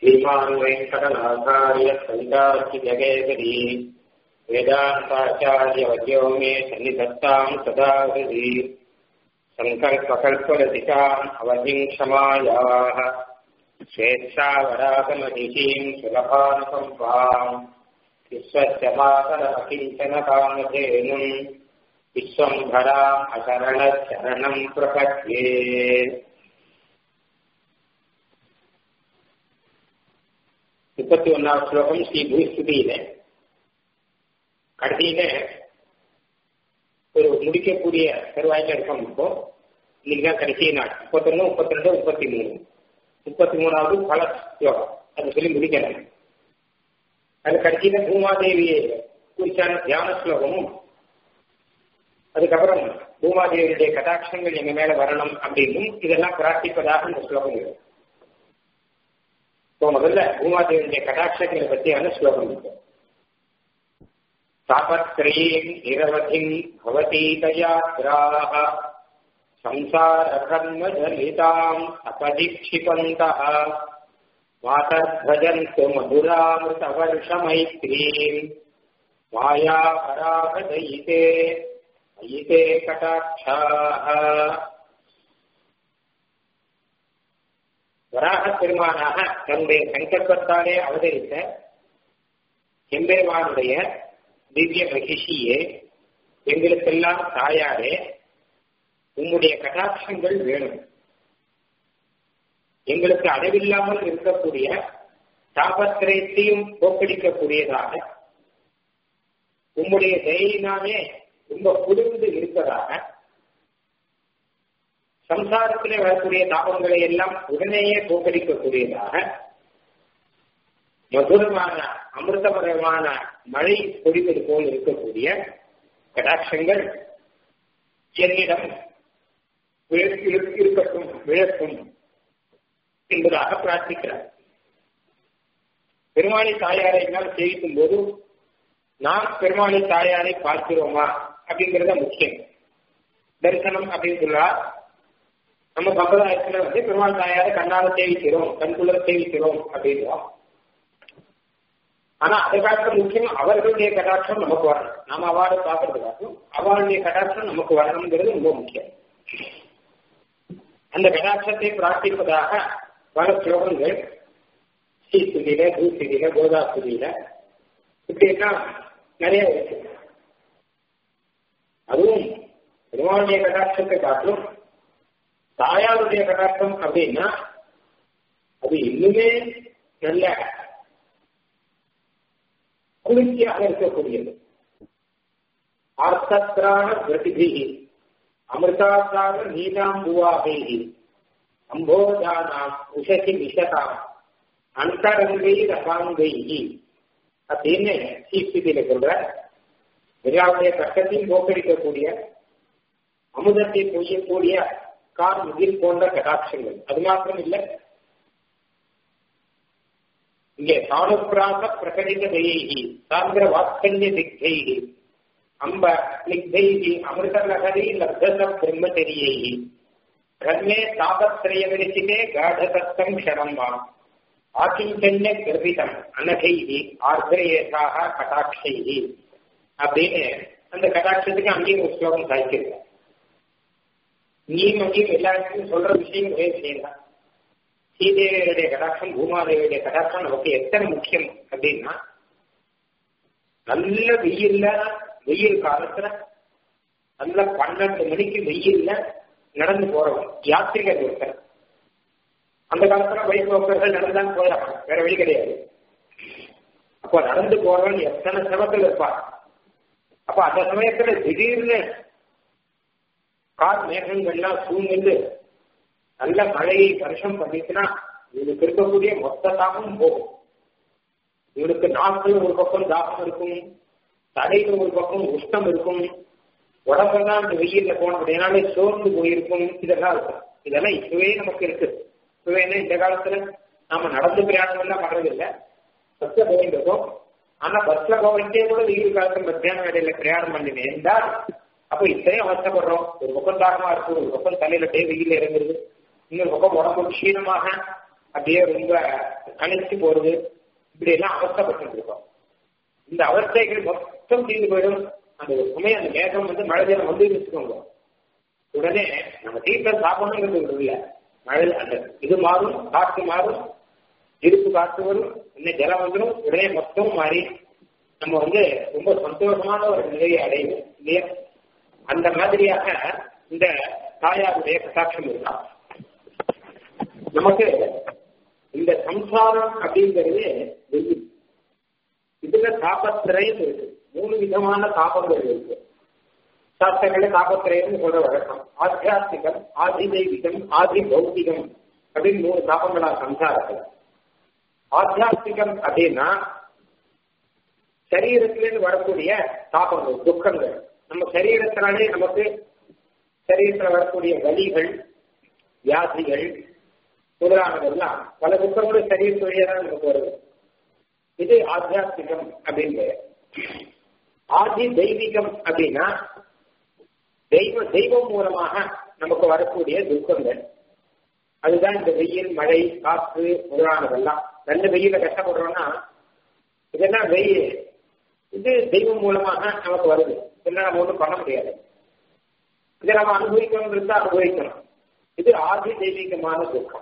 श्रीमान् वेङ्कटनाथार्य सवितार्थिजगेसरी वेदान्ताचार्यवर्यो मे सन्निधत्ताम् सदा हृदि सङ्कल्पकल्परसिकाम् अवधिम् क्षमायाः स्वेच्छावरागमहिषीम् सुलभानुकम्पाम् विश्वस्य मातरमकिञ्चनकामधेनुम् विश्वम्भराम् अशरणशरणम् प्रपद्ये முப்பத்தி ஒன்னாவது ஸ்லோகம் ஸ்ரீ பூஸ்துதியில கடைசியில ஒரு முடிக்கக்கூடிய தருவாயில இருக்கோம் இப்போ இன்னைக்கு தான் கடைசி நாள் முப்பத்தொன்னு முப்பத்தி ரெண்டு முப்பத்தி மூணு முப்பத்தி மூணாவது பல ஸ்லோகம் அது சொல்லி முடிக்கணும் அது கடைசியில பூமாதேவியை குறிச்சான தியான ஸ்லோகமும் அதுக்கப்புறம் பூமாதேவியுடைய கடாட்சங்கள் எங்க மேல வரணும் அப்படின்னும் இதெல்லாம் பிரார்த்திப்பதாக இந்த ஸ்லோகம் இருக்கு இப்போ முதல்ல பூமாதேவியுடைய கடாட்சங்களை பற்றியான ஸ்லோகம் இருக்கு தாபத்ரீம் நிரவதிம் பவதீதயாத்ராः संसारकर्मजलिताम् अपदीक्षिपन्तः मातर्भजन्तु मधुरामृतवर्षमैत्रीम् मायापरागदयिते अयिते कटाक्षाः வராக பெருமானாக தன்னுடைய சங்கல்பத்தாலே அவதரித்த எம்பெருமானுடைய திவ்ய மகிஷியே எங்களுக்கெல்லாம் தாயாரே உம்முடைய கடாட்சங்கள் வேணும் எங்களுக்கு அளவில்லாமல் இருக்கக்கூடிய தாபத்திரயத்தையும் போக்கடிக்கக்கூடியதாக உம்முடைய தயினாலே ரொம்ப குளிர்ந்து இருப்பதாக சம்சாரத்திலே வரக்கூடிய தாபங்களை எல்லாம் உடனேயே போக்கடிக்கக்கூடியதாக மதுரமான அமிர்தமரமான மழை பொழிவது போல் இருக்கக்கூடிய கடாட்சங்கள் என்னிடம் இருக்கட்டும் விழக்கும் என்பதாக பிரார்த்திக்கிறார் பெருமாளி தாயாரை எல்லாம் சேவிக்கும் போது நாம் பெருமாளி தாயாரை பார்க்கிறோமா அப்படிங்கறத முக்கியம் தரிசனம் அப்படின்னு சொல்றா நம்ம சம்பிரதாயத்துல வந்து பெருமாள் தாயாரை கண்ணால சேவிக்கிறோம் கண்குள்ள சேவிக்கிறோம் அப்படின்றோம் ஆனா அதை காட்ட முக்கியம் அவர்களுடைய கடாட்சம் நமக்கு வரணும் நாம அவார்டு பார்க்கறதுக்காகவும் அவளுடைய கடாட்சம் நமக்கு வரணுங்கிறது ரொம்ப முக்கியம் அந்த கடாட்சத்தை பிரார்த்திப்பதாக பல ஸ்லோகங்கள் ஸ்ரீஸ்துதியில பூஸ்துதியில கோதாஸ்துதியில இப்படி எல்லாம் நிறைய இருக்கு அதுவும் பெருமாளுடைய கடாட்சத்தை காட்டும் தாயாருடைய கடாட்சம் அப்படின்னா அது இன்னுமே நல்ல குளிர்ச்சியாக இருக்கக்கூடியது ஆர்த்தத்ரான பிரதிபிகி அமிர்தாசார நீதாம்புவாபேகி அம்போஜானாம் உஷசி விஷதாம் அந்தரங்கை ரசாங்கை அப்படின்னு சீஸ்தியில சொல்ற விழாவுடைய கட்டத்தையும் போக்கடிக்கக்கூடிய அமுதத்தை பொய்யக்கூடிய கார் முகில் போன்ற கடாட்சங்கள் அது மாத்திரம் இல்லை இங்கே சாணுப்பிராச பிரகடித தயைகி சாந்திர வாத்சல்ய திக்தைகி அம்ப ஸ்னிக்தைகி அமிர்த நகரி லப்தச பிரம்மச்சரியைகி கர்மே தாபத்ரய விரிச்சிதே காடதத்தம் க்ஷணம் வா ஆக்கிஞ்சன்ய கிருபிதம் அனகைகி ஆர்திரேசாக கடாட்சைகி அப்படின்னு அந்த கடாட்சத்துக்கு அங்கேயும் ஒரு ஸ்லோகம் சாய்க்கிறார் நீயும் அங்கேயும் எல்லாருக்கும் சொல்ற விஷயம் ஒரே விஷயம் தான் ஸ்ரீதேவியுடைய கடாட்சம் பூமாதேவியுடைய கடாட்சம் நமக்கு எத்தனை முக்கியம் அப்படின்னா நல்ல வெயில்ல வெயில் காலத்துல நல்ல பன்னெண்டு மணிக்கு வெயில்ல நடந்து போறவன் யாத்திரிகர் ஒருத்தர் அந்த காலத்துல வைபோக்கர்கள் நடந்தான் போறாங்க வேற வழி கிடையாது அப்போ நடந்து போறவன் எத்தனை சிரமத்தில் இருப்பான் அப்ப அந்த சமயத்துல திடீர்னு கார் மேகங்கள்லாம் சூழ்ந்து நல்ல மழையை வருஷம் பண்ணிச்சுன்னா இவனுக்கு இருக்கக்கூடிய மொத்த தாகம் போகும் இவனுக்கு நாட்கள் ஒரு பக்கம் தாகம் இருக்கும் தலையில ஒரு பக்கம் உஷ்ணம் இருக்கும் உடம்பெல்லாம் இந்த வெயில்ல போன அப்படின்னாலே சோர்ந்து போயிருக்கும் இதெல்லாம் இருக்கும் இதெல்லாம் இப்பவே நமக்கு இருக்கு இப்பவே என்ன இந்த காலத்துல நாம நடந்து பிரயாணம் எல்லாம் பண்றது இல்லை பஸ்ல போயிட்டு இருக்கோம் ஆனா பஸ்ல போகிட்டே கூட வெயில் காலத்துல மத்தியான வேலையில பிரயாணம் பண்ணி நேர்ந்தால் அப்ப இத்தனையும் அவசப்படுறோம் ஒரு பக்கம் தாகமா இருக்கு ஒரு பக்கம் தலையில டே வெயில் இறங்குறது இன்னொரு பக்கம் உடம்பு க்ஷீணமாக அப்படியே ரொம்ப கணிச்சு போறது இப்படி எல்லாம் அவஸ்தப்பட்டு இருக்கோம் இந்த அவஸ்தைகள் மொத்தம் தீர்ந்து போயிடும் அந்த ஒரு சமயம் அந்த மேகம் வந்து மழை ஜலம் வந்து வச்சுக்கோங்க உடனே நம்ம தீர்த்தம் சாப்பிடணுங்கிறது இல்லை மழை அந்த இது மாறும் காற்று மாறும் இருப்பு காற்று வரும் இன்னும் ஜலம் வந்துடும் உடனே மொத்தம் மாறி நம்ம வந்து ரொம்ப சந்தோஷமான ஒரு நிலையை அடையும் இல்லையா அந்த மாதிரியாக இந்த தாயாருடைய கட்டாட்சம் இருக்கான் நமக்கு இந்த சம்சாரம் அப்படிங்கிறது வெயில் இதுல தாபத்திரயம் இருக்கு மூணு விதமான தாபங்கள் இருக்கு சாஸ்திரங்கள தாபத்திரயம் சொல்ற வழக்கம் ஆத்தியாத்மிகம் ஆதி தெய்வீகம் ஆதி பௌத்திகம் அப்படின்னு மூணு தாபங்களா சம்சாரத்துல ஆத்தியாத்மிகம் அப்படின்னா சரீரத்திலிருந்து வரக்கூடிய தாபங்கள் துக்கங்கள் நம்ம சரீரத்தினாலே நமக்கு சரீரத்தில் வரக்கூடிய வலிகள் வியாதிகள் முதலானதெல்லாம் பல துக்கங்களும் சரீரத்து வழியாக தான் நமக்கு வருது இது ஆத்தியாத்மிகம் அப்படின்னு ஆதி தெய்வீகம் அப்படின்னா தெய்வ தெய்வம் மூலமாக நமக்கு வரக்கூடிய துக்கங்கள் அதுதான் இந்த வெயில் மழை காற்று முதலானதெல்லாம் ரெண்டு வெயில கஷ்டப்படுறோம்னா இதெல்லாம் வெயில் இது தெய்வம் மூலமாக நமக்கு வருது இதெல்லாம் நம்ம ஒன்றும் பண்ண முடியாது இதை நம்ம அனுபவிக்கணும் இருந்தா அனுபவிக்கணும் இது ஆதி தெய்வீகமான துக்கம்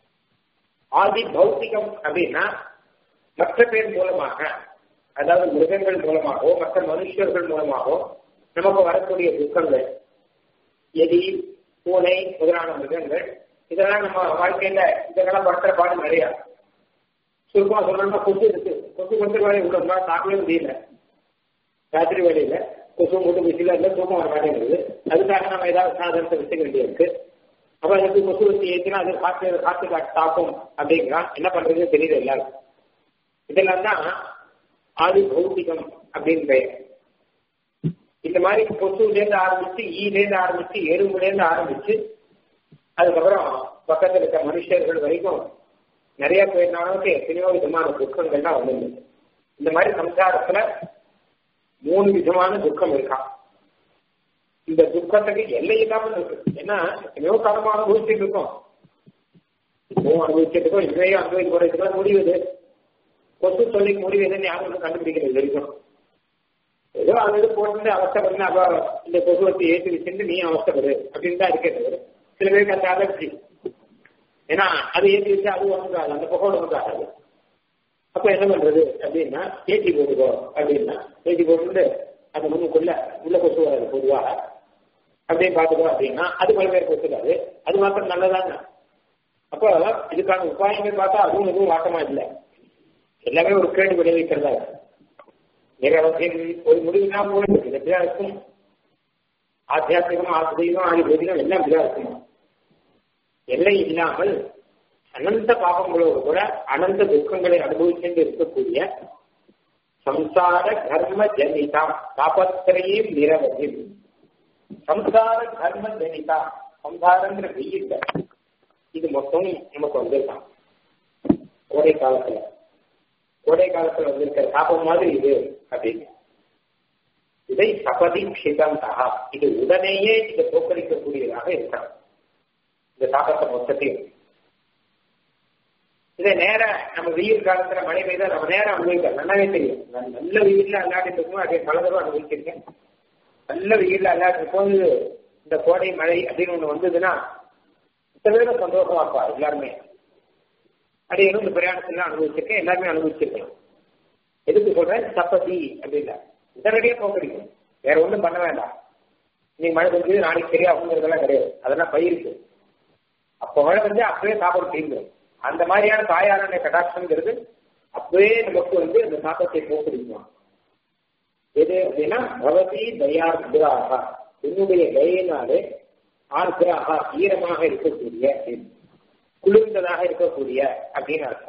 ஆதி பௌத்திகம் அப்படின்னா மற்ற பேர் மூலமாக அதாவது மிருகங்கள் மூலமாகவோ மற்ற மனுஷர்கள் மூலமாகவோ நமக்கு வரக்கூடிய துக்கங்கள் எதி பூனை முதலான மிருகங்கள் இதெல்லாம் நம்ம வாழ்க்கையில இதெல்லாம் படுத்துற பாடு நிறையா சுருக்கமா சொல்லணும்னா கொசு இருக்கு கொசு கொண்டு வேலை விடணும்னா தாக்கவே முடியல ராத்திரி வேலையில கொசு மூட்டு குச்சில இருந்தா தூக்கம் வர மாட்டேங்குது அதுக்காக நம்ம ஏதாவது சாதனத்தை வச்சுக்க வேண்டியிருக்கு அப்ப அதுக்கு கொசு வச்சு ஏற்றினா அது காற்று காற்று காற்று தாக்கும் அப்படிங்கிறான் என்ன பண்றதுன்னு தெரியல எல்லாரும் இதெல்லாம் தான் ஆதி பௌத்திகம் அப்படின்னு பெயர் இந்த மாதிரி கொசுலேருந்து ஆரம்பிச்சு ஈலேருந்து ஆரம்பிச்சு எறும்புலேருந்து ஆரம்பிச்சு அதுக்கப்புறம் பக்கத்தில் இருக்க மனுஷர்கள் வரைக்கும் நிறைய பேர்னாலும் எத்தனையோ விதமான துக்கங்கள்லாம் வந்து இந்த மாதிரி சம்சாரத்துல மூணு விதமான துக்கம் இருக்கான் இந்த துக்கத்துக்கு எல்லை இல்லாமல் இருக்கு ஏன்னா எத்தனையோ காலமா அனுபவிச்சுட்டு இருக்கோம் இப்பவும் அனுபவிச்சுட்டு இருக்கோம் இதையும் அனுபவிக்க போறதுக்கு முடிவுது கொசு தொல்லைக்கு முடிவுதுன்னு யாரும் ஒன்றும் கண்டுபிடிக்கிறது வரைக்கும் ஏதோ அது இது போட்டு அவஸ்தப்படுங்க அப்ப இந்த கொசுவத்தை ஏற்றி வச்சுட்டு நீ அவஸ்தப்படு அப்படின்னு தான் இருக்கிறது சில பேருக்கு அந்த அலர்ஜி ஏன்னா அது ஏற்றி வச்சு அது ஒன்றாது அந்த புகோட ஒன்றாது அப்ப என்ன பண்றது அப்படின்னா ஏற்றி போட்டுக்கோ அப்படின்னா ஏற்றி போட்டு அது முன்னுக்குள்ள உள்ள கொசு வராது பொதுவாக அப்படியே பார்த்துக்கோ அப்படின்னா அது பல பேர் கொசுக்காது அது மாத்திரம் நல்லதாங்க அப்போ இதுக்கான உபாயங்கள் பார்த்தா அதுவும் எதுவும் வாட்டமா இல்லை எல்லாமே ஒரு கேடு விளைவிக்கிறதா நிரவத்தின் ஒரு முடிவுனா போயிட்டு இது எப்படியா இருக்கும் ஆத்தியாத்மிகம் ஆசிரியம் ஆதி பூதிகம் எல்லாம் இப்படிதான் இருக்கும் எல்லை இல்லாமல் அனந்த பாபங்களோடு கூட அனந்த துக்கங்களை அனுபவிச்சுட்டு இருக்கக்கூடிய சம்சார கர்ம ஜனிதா தாபத்திரையும் நிரவதி சம்சார கர்ம ஜனிதா சம்சாரங்கிற வெயில் இது மொத்தம் நமக்கு வந்திருக்கான் கோடை காலத்துல கோடை காலத்துல வந்திருக்கிற தாபம் மாதிரி இது அப்படின்னு இதை சபதி க்ஷிதந்தா இது உடனேயே இதை தோக்கடிக்கக்கூடியதாக இருக்கலாம் இந்த தாக்கத்தை மொத்தத்தையும் இதை நேர நம்ம வெயில் காலத்துல மழை பெய்தா நம்ம நேரம் அனுபவிக்கலாம் நல்லாவே தெரியும் நான் நல்ல வெயில்ல அல்லாடிட்டு இருக்கும் அதே பல தடவை அனுபவிச்சிருக்கேன் நல்ல வெயில்ல அல்லாடிட்டு போது இந்த கோடை மழை அப்படின்னு ஒண்ணு வந்ததுன்னா பேர சந்தோஷமா இருப்பா எல்லாருமே அது இந்த பிரயாணத்துல அனுபவிச்சிருக்கேன் எல்லாருமே அனுபவிச்சிருக்கேன் எதுக்கு சொல்றேன் சப்பதி அப்படின்னா உடனடியே போக்கடிக்கும் வேற ஒண்ணும் பண்ண வேண்டாம் நீ மழை பெஞ்சு நாளைக்கு சரியா அப்படிங்கிறதெல்லாம் கிடையாது அதெல்லாம் பயிருக்கு அப்போ மழை வந்து அப்பவே சாப்பிட தீர்ந்துடும் அந்த மாதிரியான தாயாரான கடாட்சம்ங்கிறது அப்பவே நமக்கு வந்து அந்த தாக்கத்தை போக்கடிக்கும் எது அப்படின்னா பவதி தயார்திராக என்னுடைய தயினாலே ஆர்திராக ஈரமாக இருக்கக்கூடிய குளிர்ந்ததாக இருக்கக்கூடிய அப்படின்னு அர்த்தம்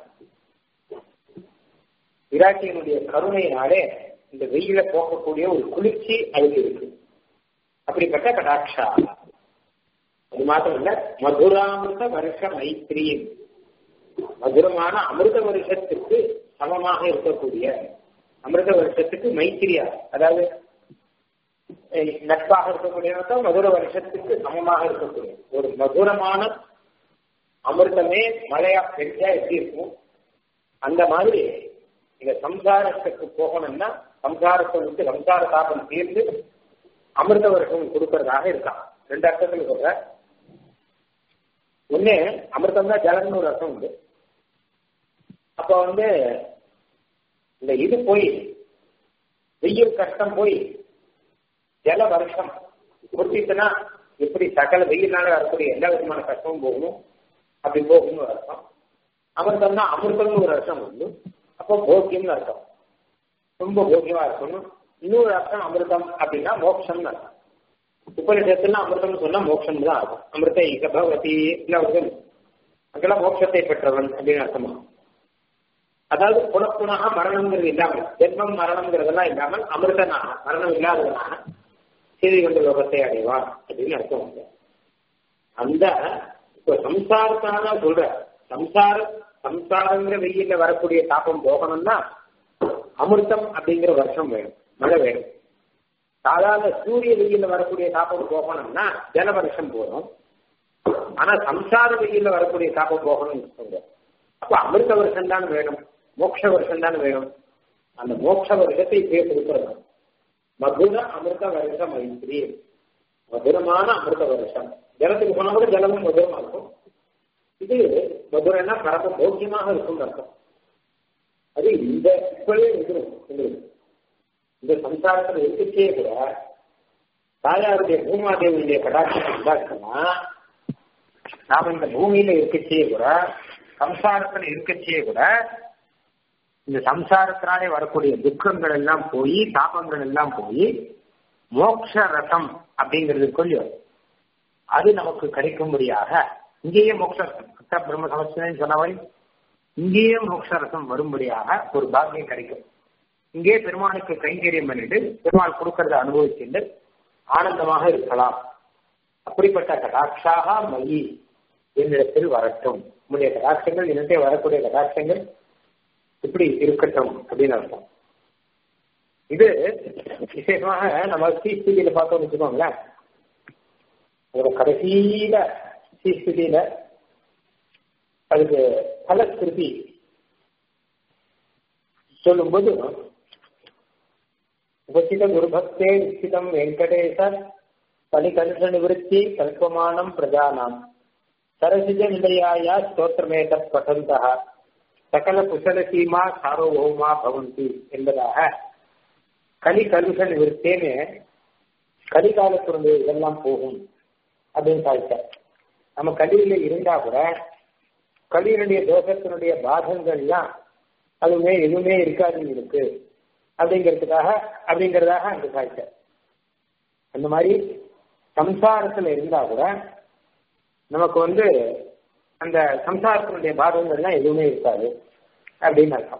விராட்டியினுடைய கருணையினாலே இந்த வெயில போக்கக்கூடிய ஒரு குளிர்ச்சி அதுக்கு இருக்கு அப்படிப்பட்ட கடாட்சா அது மாத்திரம் இல்ல மதுராமிருத வருஷ மைத்திரியின் மதுரமான அமிர்த வருஷத்துக்கு சமமாக இருக்கக்கூடிய அமிர்த வருஷத்துக்கு மைத்திரியா அதாவது நட்பாக இருக்கக்கூடிய மதுர வருஷத்துக்கு சமமாக இருக்கக்கூடிய ஒரு மதுரமான அமிர்தமே மழையா பெஞ்சா எப்படி இருக்கும் அந்த மாதிரி இந்த சம்சாரத்துக்கு போகணும்னா சம்சாரத்தை விட்டு சம்சார தாபம் தீர்ந்து அமிர்த வருஷம் கொடுக்கறதாக இருக்கான் ரெண்டு அர்த்தத்துல சொல்ற ஒண்ணு அமிர்தம் தான் ஜலம்னு ஒரு அர்த்தம் உண்டு அப்ப வந்து இந்த இது போய் வெயில் கஷ்டம் போய் ஜல வருஷம் கொடுத்துச்சுன்னா எப்படி சகல வெயில்னால வரக்கூடிய எல்லா விதமான கஷ்டமும் போகணும் அப்படி போகணும்னு ஒரு அர்த்தம் அமிர்தம்னா அமிர்தம்னு ஒரு அர்த்தம் உண்டு அப்போ போக்கியம்னு அர்த்தம் ரொம்ப போக்கியமா இருக்கணும் இன்னொரு அர்த்தம் அமிர்தம் அப்படின்னா மோட்சம்னு அர்த்தம் உபனிஷத்துல அமிர்தம்னு சொன்னா மோட்சம் தான் ஆகும் அமிர்த இக பகவதி இல்ல வந்து அங்கெல்லாம் மோட்சத்தை பெற்றவன் அப்படின்னு அர்த்தமா அதாவது புனப்புனாக மரணம்ங்கிறது இல்லாமல் ஜென்மம் மரணம்ங்கிறதெல்லாம் இல்லாமல் அமிர்தனாக மரணம் இல்லாதவனாக செய்தி கொண்ட லோகத்தை அடைவான் அப்படின்னு அர்த்தம் உண்டு அந்த இப்போ சம்சாரத்தான சொல்ற சம்சார சம்சாரங்கிற வெயில்ல வரக்கூடிய தாப்பம் போகணும்னா அமிர்தம் அப்படிங்கிற வருஷம் வேணும் மழை வேணும் சாதாரண சூரிய வெயில்ல வரக்கூடிய தாப்பம் போகணும்னா ஜல வருஷம் போகணும் ஆனா சம்சார வெயில்ல வரக்கூடிய தாப்பம் போகணும்னு சொல்ற அப்ப அமிர்த வருஷம் தான் வேணும் மோட்ச வருஷம் தான் வேணும் அந்த மோட்ச வருஷத்தை பேர் கொடுக்கிறது மதுர அமிர்த வருஷ மைத்ரி மதுரமான அமிர்த வருஷம் ஜலத்துக்கு போனா கூட ஜலமும் மதுரமா இருக்கும் இது மதுரைனா பரம போக்கியமாக இருக்கும் அர்த்தம் அது இந்த இப்பவே இருக்கணும் உங்களுக்கு இந்த சம்சாரத்தில் இருக்கச்சே கூட தாயாருடைய பூமாதேவியுடைய கடாட்சம் உண்டாச்சுன்னா நாம இந்த பூமியில இருக்கச்சே கூட சம்சாரத்துல இருக்கச்சே கூட இந்த சம்சாரத்தினாலே வரக்கூடிய துக்கங்கள் எல்லாம் போய் தாபங்கள் எல்லாம் போய் மோக்ஷ ரசம் அப்படிங்கிறது கொஞ்சம் அது நமக்கு கிடைக்கும்படியாக இங்கேயே மோட்ச ரசம் பிரம்ம சமஸ்தன் சொன்னவரை இங்கேயே மோட்ச ரசம் வரும்படியாக ஒரு பாக்கியம் கிடைக்கும் இங்கே பெருமானுக்கு கைங்கரியம் பண்ணிட்டு பெருமாள் கொடுக்கறத அனுபவிச்சுட்டு ஆனந்தமாக இருக்கலாம் அப்படிப்பட்ட கடாட்சாக மயி என்னிடத்தில் வரட்டும் உங்களுடைய கடாட்சங்கள் என்னட்டே வரக்கூடிய கடாட்சங்கள் இப்படி இருக்கட்டும் அப்படின்னு அர்த்தம் இது விசேஷமாக நம்ம ஸ்ரீஸ்திதியில பார்த்தோம்னு வச்சுக்கோங்களேன் ஒரு கடைசியில ஸ்ரீஸ்திதியில அதுக்கு பலஸ்கிருதி சொல்லும்போது உபசித குருபக்தே நிச்சிதம் வெங்கடேசர் பலிகலுஷ நிவத்தி கல்பமானம் பிரஜானாம் சரசிஜ நிலையாயா ஸ்தோத்திரமேத பட்டந்தா சகல குசல சீமா சார்வபௌமா பவந்தி என்பதாக கலி கலுஷ நிவர்த்தேன்னு கலிகாலத்தினுடைய இதெல்லாம் போகும் அப்படின்னு சாதித்தார் நம்ம கலியில இருந்தா கூட கலியினுடைய தோஷத்தினுடைய பாதங்கள்லாம் அதுவுமே எதுவுமே இருக்காது இருக்கு அப்படிங்கிறதுக்காக அப்படிங்கிறதாக அங்க சாதித்தார் அந்த மாதிரி சம்சாரத்துல இருந்தா கூட நமக்கு வந்து அந்த சம்சாரத்தினுடைய பாதங்கள்லாம் எதுவுமே இருக்காது அப்படின்னு அர்த்தம்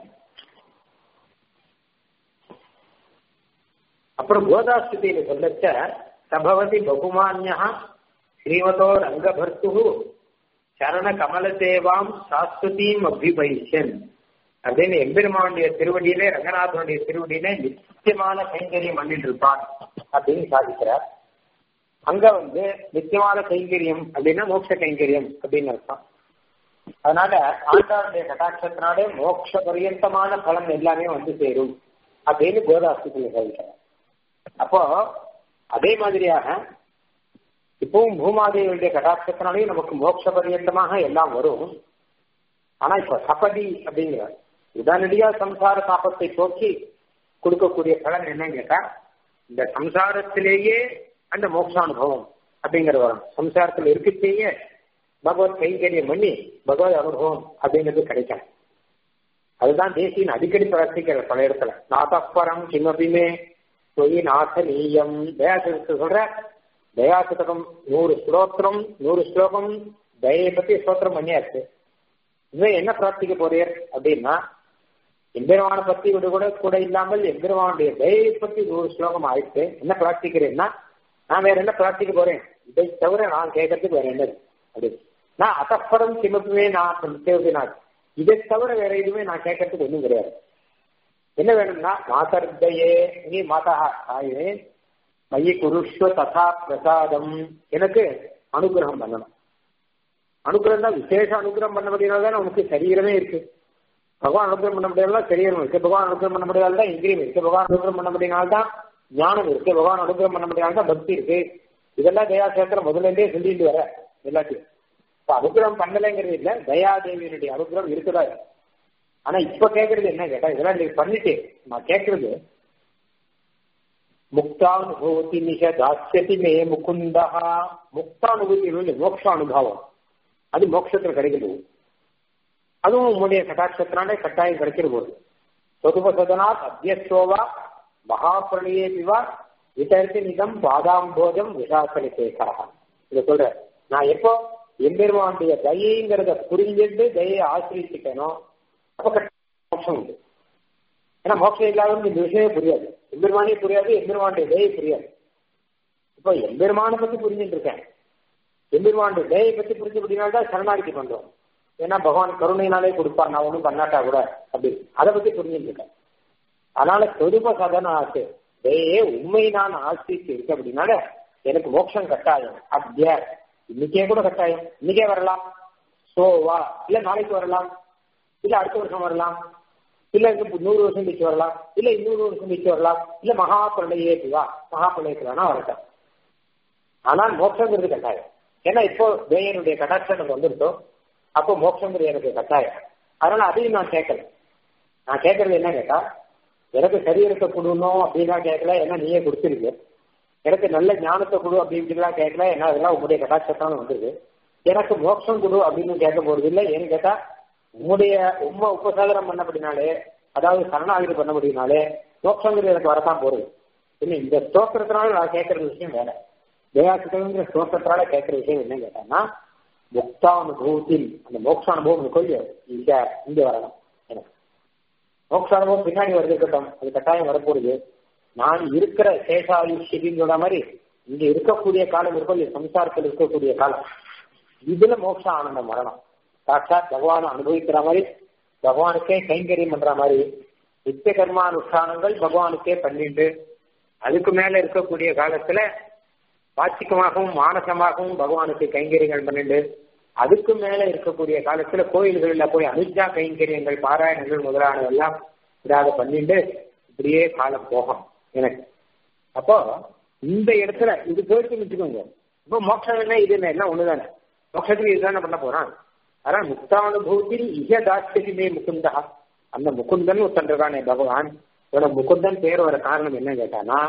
அப்புறம் கோதாஸ்தியில சொல்லச்ச சபவதி பகுமான்யா ஸ்ரீமதோ ரங்கபர்த்து சரண கமலதேவாம் சாஸ்வதீம் அபிபைஷன் அப்படின்னு எம்பெருமானுடைய திருவடியிலே ரங்கநாதனுடைய திருவடியிலே நித்தியமான கைங்கரியம் பண்ணிட்டு இருப்பான் அப்படின்னு சாதிக்கிறார் அங்க வந்து நித்தியமான கைங்கரியம் அப்படின்னா மோட்ச கைங்கரியம் அப்படின்னு அர்த்தம் அதனால ஆண்டாளுடைய கட்டாட்சத்தினாலே மோட்ச பரியந்தமான பலன் எல்லாமே வந்து சேரும் அப்படின்னு கோதாஸ்தியில் சொல்லிட்டார் அப்போ அதே மாதிரியாக இப்பவும் பூமாதேவியுடைய கட்டாட்சத்தினாலேயும் நமக்கு மோட்ச பரியந்தமாக எல்லாம் வரும் ஆனா இப்ப சபதி அப்படிங்கிறார் உடனடியா சம்சார தாபத்தை போக்கி கொடுக்கக்கூடிய பலன் என்னன்னு கேட்டா இந்த சம்சாரத்திலேயே அந்த மோட்சானுபவம் அப்படிங்கிற வரும் சம்சாரத்தில் இருக்கச்சேயே பகவத் கைங்கரியம் பண்ணி பகவத் அனுபவம் அப்படிங்கிறது கிடைக்கும் அதுதான் தேசியன் அடிக்கடி பிரார்த்திக்கிற பல இடத்துல நாதப்பரம் கிமபிமே தொய் நாசனீயம் தயாசத்தை சொல்ற தயாசதகம் நூறு ஸ்லோத்திரம் நூறு ஸ்லோகம் தயை பத்தி ஸ்தோத்திரம் பண்ணியாச்சு இன்னும் என்ன பிரார்த்திக்க போறீர் அப்படின்னா எம்பெருமான பத்தி விட கூட கூட இல்லாமல் எம்பெருமானுடைய தயை பத்தி நூறு ஸ்லோகம் ஆயிடுச்சு என்ன பிரார்த்திக்கிறேன்னா நான் வேற என்ன பிரார்த்திக்க போறேன் இதை தவிர நான் கேட்கறதுக்கு வேற என்னது அப்படி நான் அசப்படம் கிமப்புமே நான் தேவைனார் இதை தவிர வேற எதுவுமே நான் கேட்கறதுக்கு ஒன்றும் கிடையாது என்ன வேணும்னா மாதர்தயே நீ மாதா தாயே மைய குருஷ்வ ததா பிரசாதம் எனக்கு அனுகிரகம் பண்ணணும் அனுகிரகம் தான் விசேஷ அனுகிரகம் பண்ண முடியாத தான் நமக்கு சரீரமே இருக்கு பகவான் அனுகிரகம் பண்ண முடியாதான் சரீரம் இருக்கு பகவான் அனுகிரகம் பண்ண முடியாத தான் இந்திரியம் இருக்கு பகவான் அனுகிரகம் பண்ண முடியாதான் ஞானம் இருக்கு பகவான் அனுகிரகம் பண்ண முடியாதான் பக்தி இருக்கு இதெல்லாம் தயாசேத்திரம் முதல்ல இருந்தே சொல்லிட்டு வர எல்லாத்தையும் இப்ப அனுகிரகம் பண்ணலைங்கிறது இல்ல தயாதேவியினுடைய அனுகிரகம் இருக்குதா ஆனா இப்ப கேக்குறது என்ன கேட்டா இதெல்லாம் நீங்க பண்ணிட்டு நான் கேக்குறது முக்தானுபவத்தி மிக தாட்சதி மே முகுந்தா முக்தானுபூதி வந்து மோட்ச அனுபவம் அது மோட்சத்துல கிடைக்கிறது அதுவும் உங்களுடைய கட்டாட்சத்தினாலே கட்டாயம் கிடைக்கிற போது சொதுபசதனாத் அத்தியஸ்தோவா மகாபிரணியே பிவா விதர்த்தி நிதம் பாதாம்போதம் விசாசனி சேகரா இதை சொல்ற நான் எப்போ எம்பெருமானுடைய தயைங்கிறத புரிஞ்சுட்டு தயையை ஆசிரிச்சுட்டேனோ அப்ப மோட்சம் உண்டு ஏன்னா மோட்சம் இல்லாத இந்த விஷயமே புரியாது எம்பெருமானே புரியாது எம்பெருமானுடைய தயை புரியாது இப்போ எம்பெருமானை பத்தி புரிஞ்சுட்டு இருக்கேன் எம்பெருமானுடைய தயை பத்தி புரிஞ்சபடினால்தான் சரணாகிதி பண்றோம் ஏன்னா பகவான் கருணையினாலே கொடுப்பார் நான் ஒன்றும் பண்ணாட்டா கூட அப்படி அதை பத்தி புரிஞ்சுட்டு இருக்கேன் அதனால சொருப சதன ஆசை தயையே உண்மை நான் ஆசிரிச்சு இருக்கு அப்படின்னால எனக்கு மோட்சம் கட்டாயம் அத்திய இன்னைக்கே கூட கட்டாயம் இன்னைக்கே வரலாம் சோவா இல்ல நாளைக்கு வரலாம் இல்ல அடுத்த வருஷம் வரலாம் இல்ல இன்னும் நூறு வருஷம் கழிச்சு வரலாம் இல்ல இன்னூறு வருஷம் கழிச்சு வரலாம் இல்ல மகா பிரளயத்துவா மகா பிரளயத்துவானா வரட்டும் ஆனால் மோட்சங்கிறது கட்டாயம் ஏன்னா இப்போ தேயனுடைய கட்டாட்சம் எனக்கு வந்துருத்தோம் அப்போ மோட்சங்கிறது எனக்கு கட்டாயம் அதனால அதையும் நான் கேட்கல நான் கேட்கறது என்ன கேட்டா எனக்கு சரீரத்தை கொடுக்கணும் அப்படின்னா கேட்கல ஏன்னா நீயே கொடுத்துருக்கு எனக்கு நல்ல ஞானத்தை கொடு அப்படின்ட்டுலாம் கேட்கல ஏன்னா அதெல்லாம் உங்களுடைய கட்டாட்சத்தான வந்துருக்கு எனக்கு மோட்சம் கொடு அப்படின்னு கேட்க போறது இல்லை ஏன்னு கேட்டா உம்முடைய உண்மை உபசாதனம் பண்ணபடினாலே அதாவது சரணாகிதி பண்ணபடினாலே மோட்சங்கிறது எனக்கு வரத்தான் போறது இன்னும் இந்த ஸ்தோத்திரத்தினால நான் கேட்கற விஷயம் வேற தேயாசிதங்கிற ஸ்தோத்திரத்தினால கேட்கிற விஷயம் என்ன கேட்டான்னா முக்தானுபவத்தில் அந்த மோட்ச அனுபவம் கொள்ளியோ இங்க இங்க வரணும் எனக்கு மோட்ச அனுபவம் பின்னாடி வருது இருக்கட்டும் அது கட்டாயம் வரப்போகுது நான் இருக்கிற சேஷாயுஷின்னு சொன்ன மாதிரி இங்க இருக்கக்கூடிய காலம் இருக்கும் இல்லையா சம்சாரத்தில் இருக்கக்கூடிய காலம் இதுல மோட்ச ஆனந்தம் வரணும் சாட்சாத் பகவானை அனுபவிக்கிற மாதிரி பகவானுக்கே கைங்கரியம் பண்ற மாதிரி நித்திய கர்மானுஷ்டானங்கள் பகவானுக்கே பண்ணிட்டு அதுக்கு மேல இருக்கக்கூடிய காலத்துல வாச்சிக்கமாகவும் மானசமாகவும் பகவானுக்கு கைங்கரியங்கள் பண்ணிட்டு அதுக்கு மேல இருக்கக்கூடிய காலத்துல கோயில்கள்ல போய் அனுஜா கைங்கரியங்கள் பாராயணங்கள் முதலானது எல்லாம் இதாக பண்ணிட்டு இப்படியே காலம் போகும் எனக்கு அப்போ இந்த இடத்துல இது போயிட்டு வச்சுக்கோங்க இப்போ மோட்சம் என்ன இது என்ன எல்லாம் ஒண்ணுதானே மோட்சத்துக்கு இதுதானே பண்ண போறான் ஆனா முக்தானுபவத்தில் இக தாட்சியமே முகுந்தா அந்த முகுந்தன் ஒருத்தன் இருக்கானே பகவான் இவன முகுந்தன் பேர் வர காரணம் என்ன கேட்டானா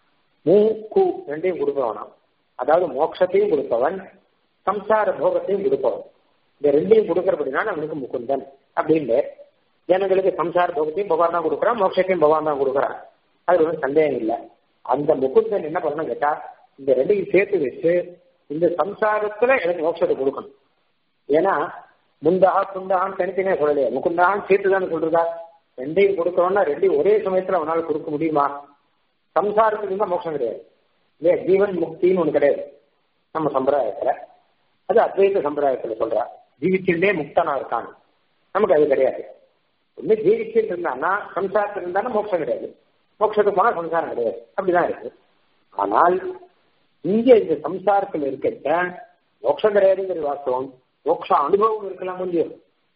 மூ கு ரெண்டையும் கொடுப்பவனாம் அதாவது மோட்சத்தையும் கொடுப்பவன் சம்சார போகத்தையும் கொடுப்பவன் இந்த ரெண்டையும் கொடுக்கறபடினால அவனுக்கு முகுந்தன் அப்படின்னு ஜனங்களுக்கு சம்சார போகத்தையும் பகவான் தான் கொடுக்குறான் மோட்சத்தையும் பகவான் தான் கொடுக்குறான் அது ஒன்றும் சந்தேகம் இல்லை அந்த முகுந்தன் என்ன பண்ணணும் கேட்டா இந்த ரெண்டையும் சேர்த்து வச்சு இந்த சம்சாரத்துல எனக்கு மோட்சத்தை கொடுக்கணும் ஏன்னா முந்தகா குந்தகான்னு தனித்தனியா சொல்லலையே முகுந்தகான்னு சேர்த்து தானே சொல்றதா ரெண்டையும் கொடுக்கணும்னா ரெண்டையும் ஒரே சமயத்துல அவனால கொடுக்க முடியுமா சம்சாரத்துக்கு இருந்தா மோட்சம் கிடையாது இல்லையா ஜீவன் முக்தின்னு ஒண்ணு கிடையாது நம்ம சம்பிரதாயத்துல அது அத்வைத சம்பிரதாயத்துல சொல்றா ஜீவிச்சுட்டே முக்தனா இருக்கான் நமக்கு அது கிடையாது ஒண்ணு ஜீவிச்சுட்டு இருந்தான்னா சம்சாரத்தில் இருந்தாலும் மோட்சம் கிடையாது மோட்சத்துக்கு போனா சம்சாரம் கிடையாது அப்படிதான் இருக்கு ஆனால் இங்க இந்த சம்சாரத்தில் இருக்க மோட்சம் கிடையாதுங்கிறது வாஸ்தவம் மோட்ச அனுபவம் இருக்கலாம் முடியும்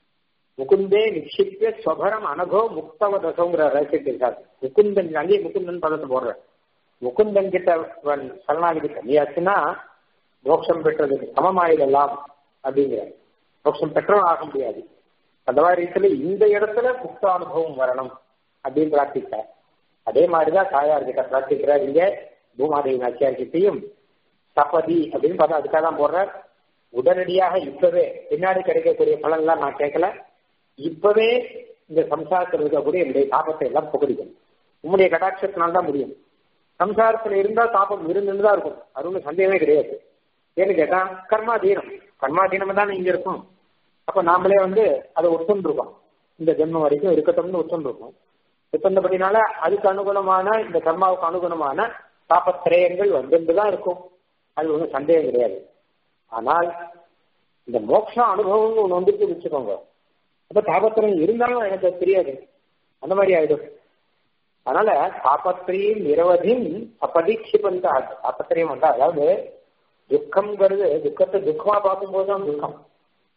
முகுந்தே நிக்ஷிப்பிய ஸ்வபரம் அனகோ முக்தவ தசோங்கிற ரகசியத்தை இருக்காது முகுந்தன் அங்கேயே முகுந்தன் பதத்தை போடுற முகுந்தன் கிட்ட சரணாகிதி கம்மியாச்சுன்னா மோட்சம் பெற்றதுக்கு சமமாயிடலாம் அப்படிங்கிற மோட்சம் பெற்றவன் ஆக முடியாது அந்த மாதிரி இடத்துல இந்த இடத்துல முக்த அனுபவம் வரணும் அப்படின்னு பிரார்த்தித்தார் அதே மாதிரிதான் தாயார் கிட்ட பிரார்த்திக்கிறார் இங்க பூமாதேவி நாச்சியார் கிட்டையும் சபதி அப்படின்னு பார்த்தா அதுக்காக தான் போடுறார் உடனடியாக இப்பவே பின்னாடி கிடைக்கக்கூடிய பலன்லாம் நான் கேட்கல இப்பவே இந்த சம்சாரத்தில் இருக்கக்கூடிய என்னுடைய தாபத்தை எல்லாம் புகடிக்கணும் உங்களுடைய கடாட்சத்தினால்தான் தான் முடியும் சம்சாரத்துல இருந்தா தாபம் இருந்துன்னு தான் இருக்கும் அது ஒன்றும் சந்தேகமே கிடையாது ஏன்னு கேட்டா கர்மாதீனம் கர்மாதீனம் தான் இங்க இருக்கும் அப்ப நாமளே வந்து அதை ஒத்துன்னு இருக்கோம் இந்த ஜென்மம் வரைக்கும் இருக்கட்டும்னு ஒத்துன்னு இருக்கோம் ஒத்துந்தபடினால அதுக்கு அனுகுணமான இந்த கர்மாவுக்கு அனுகுணமான தாபத்திரயங்கள் வந்துட்டு தான் இருக்கும் அது ஒன்றும் சந்தேகம் கிடையாது ஆனால் இந்த மோட்ச அனுபவம் ஒன்று வந்துட்டு வச்சுக்கோங்க அப்ப தாபத்திரம் இருந்தாலும் எனக்கு அது தெரியாது அந்த மாதிரி ஆயிடும் அதனால தாபத்திரியும் நிரவதியும் அபதீட்சிப்பந்தா தாபத்திரியம் வந்தா அதாவது துக்கம்ங்கிறது துக்கத்தை துக்கமா பார்க்கும்போது தான் துக்கம்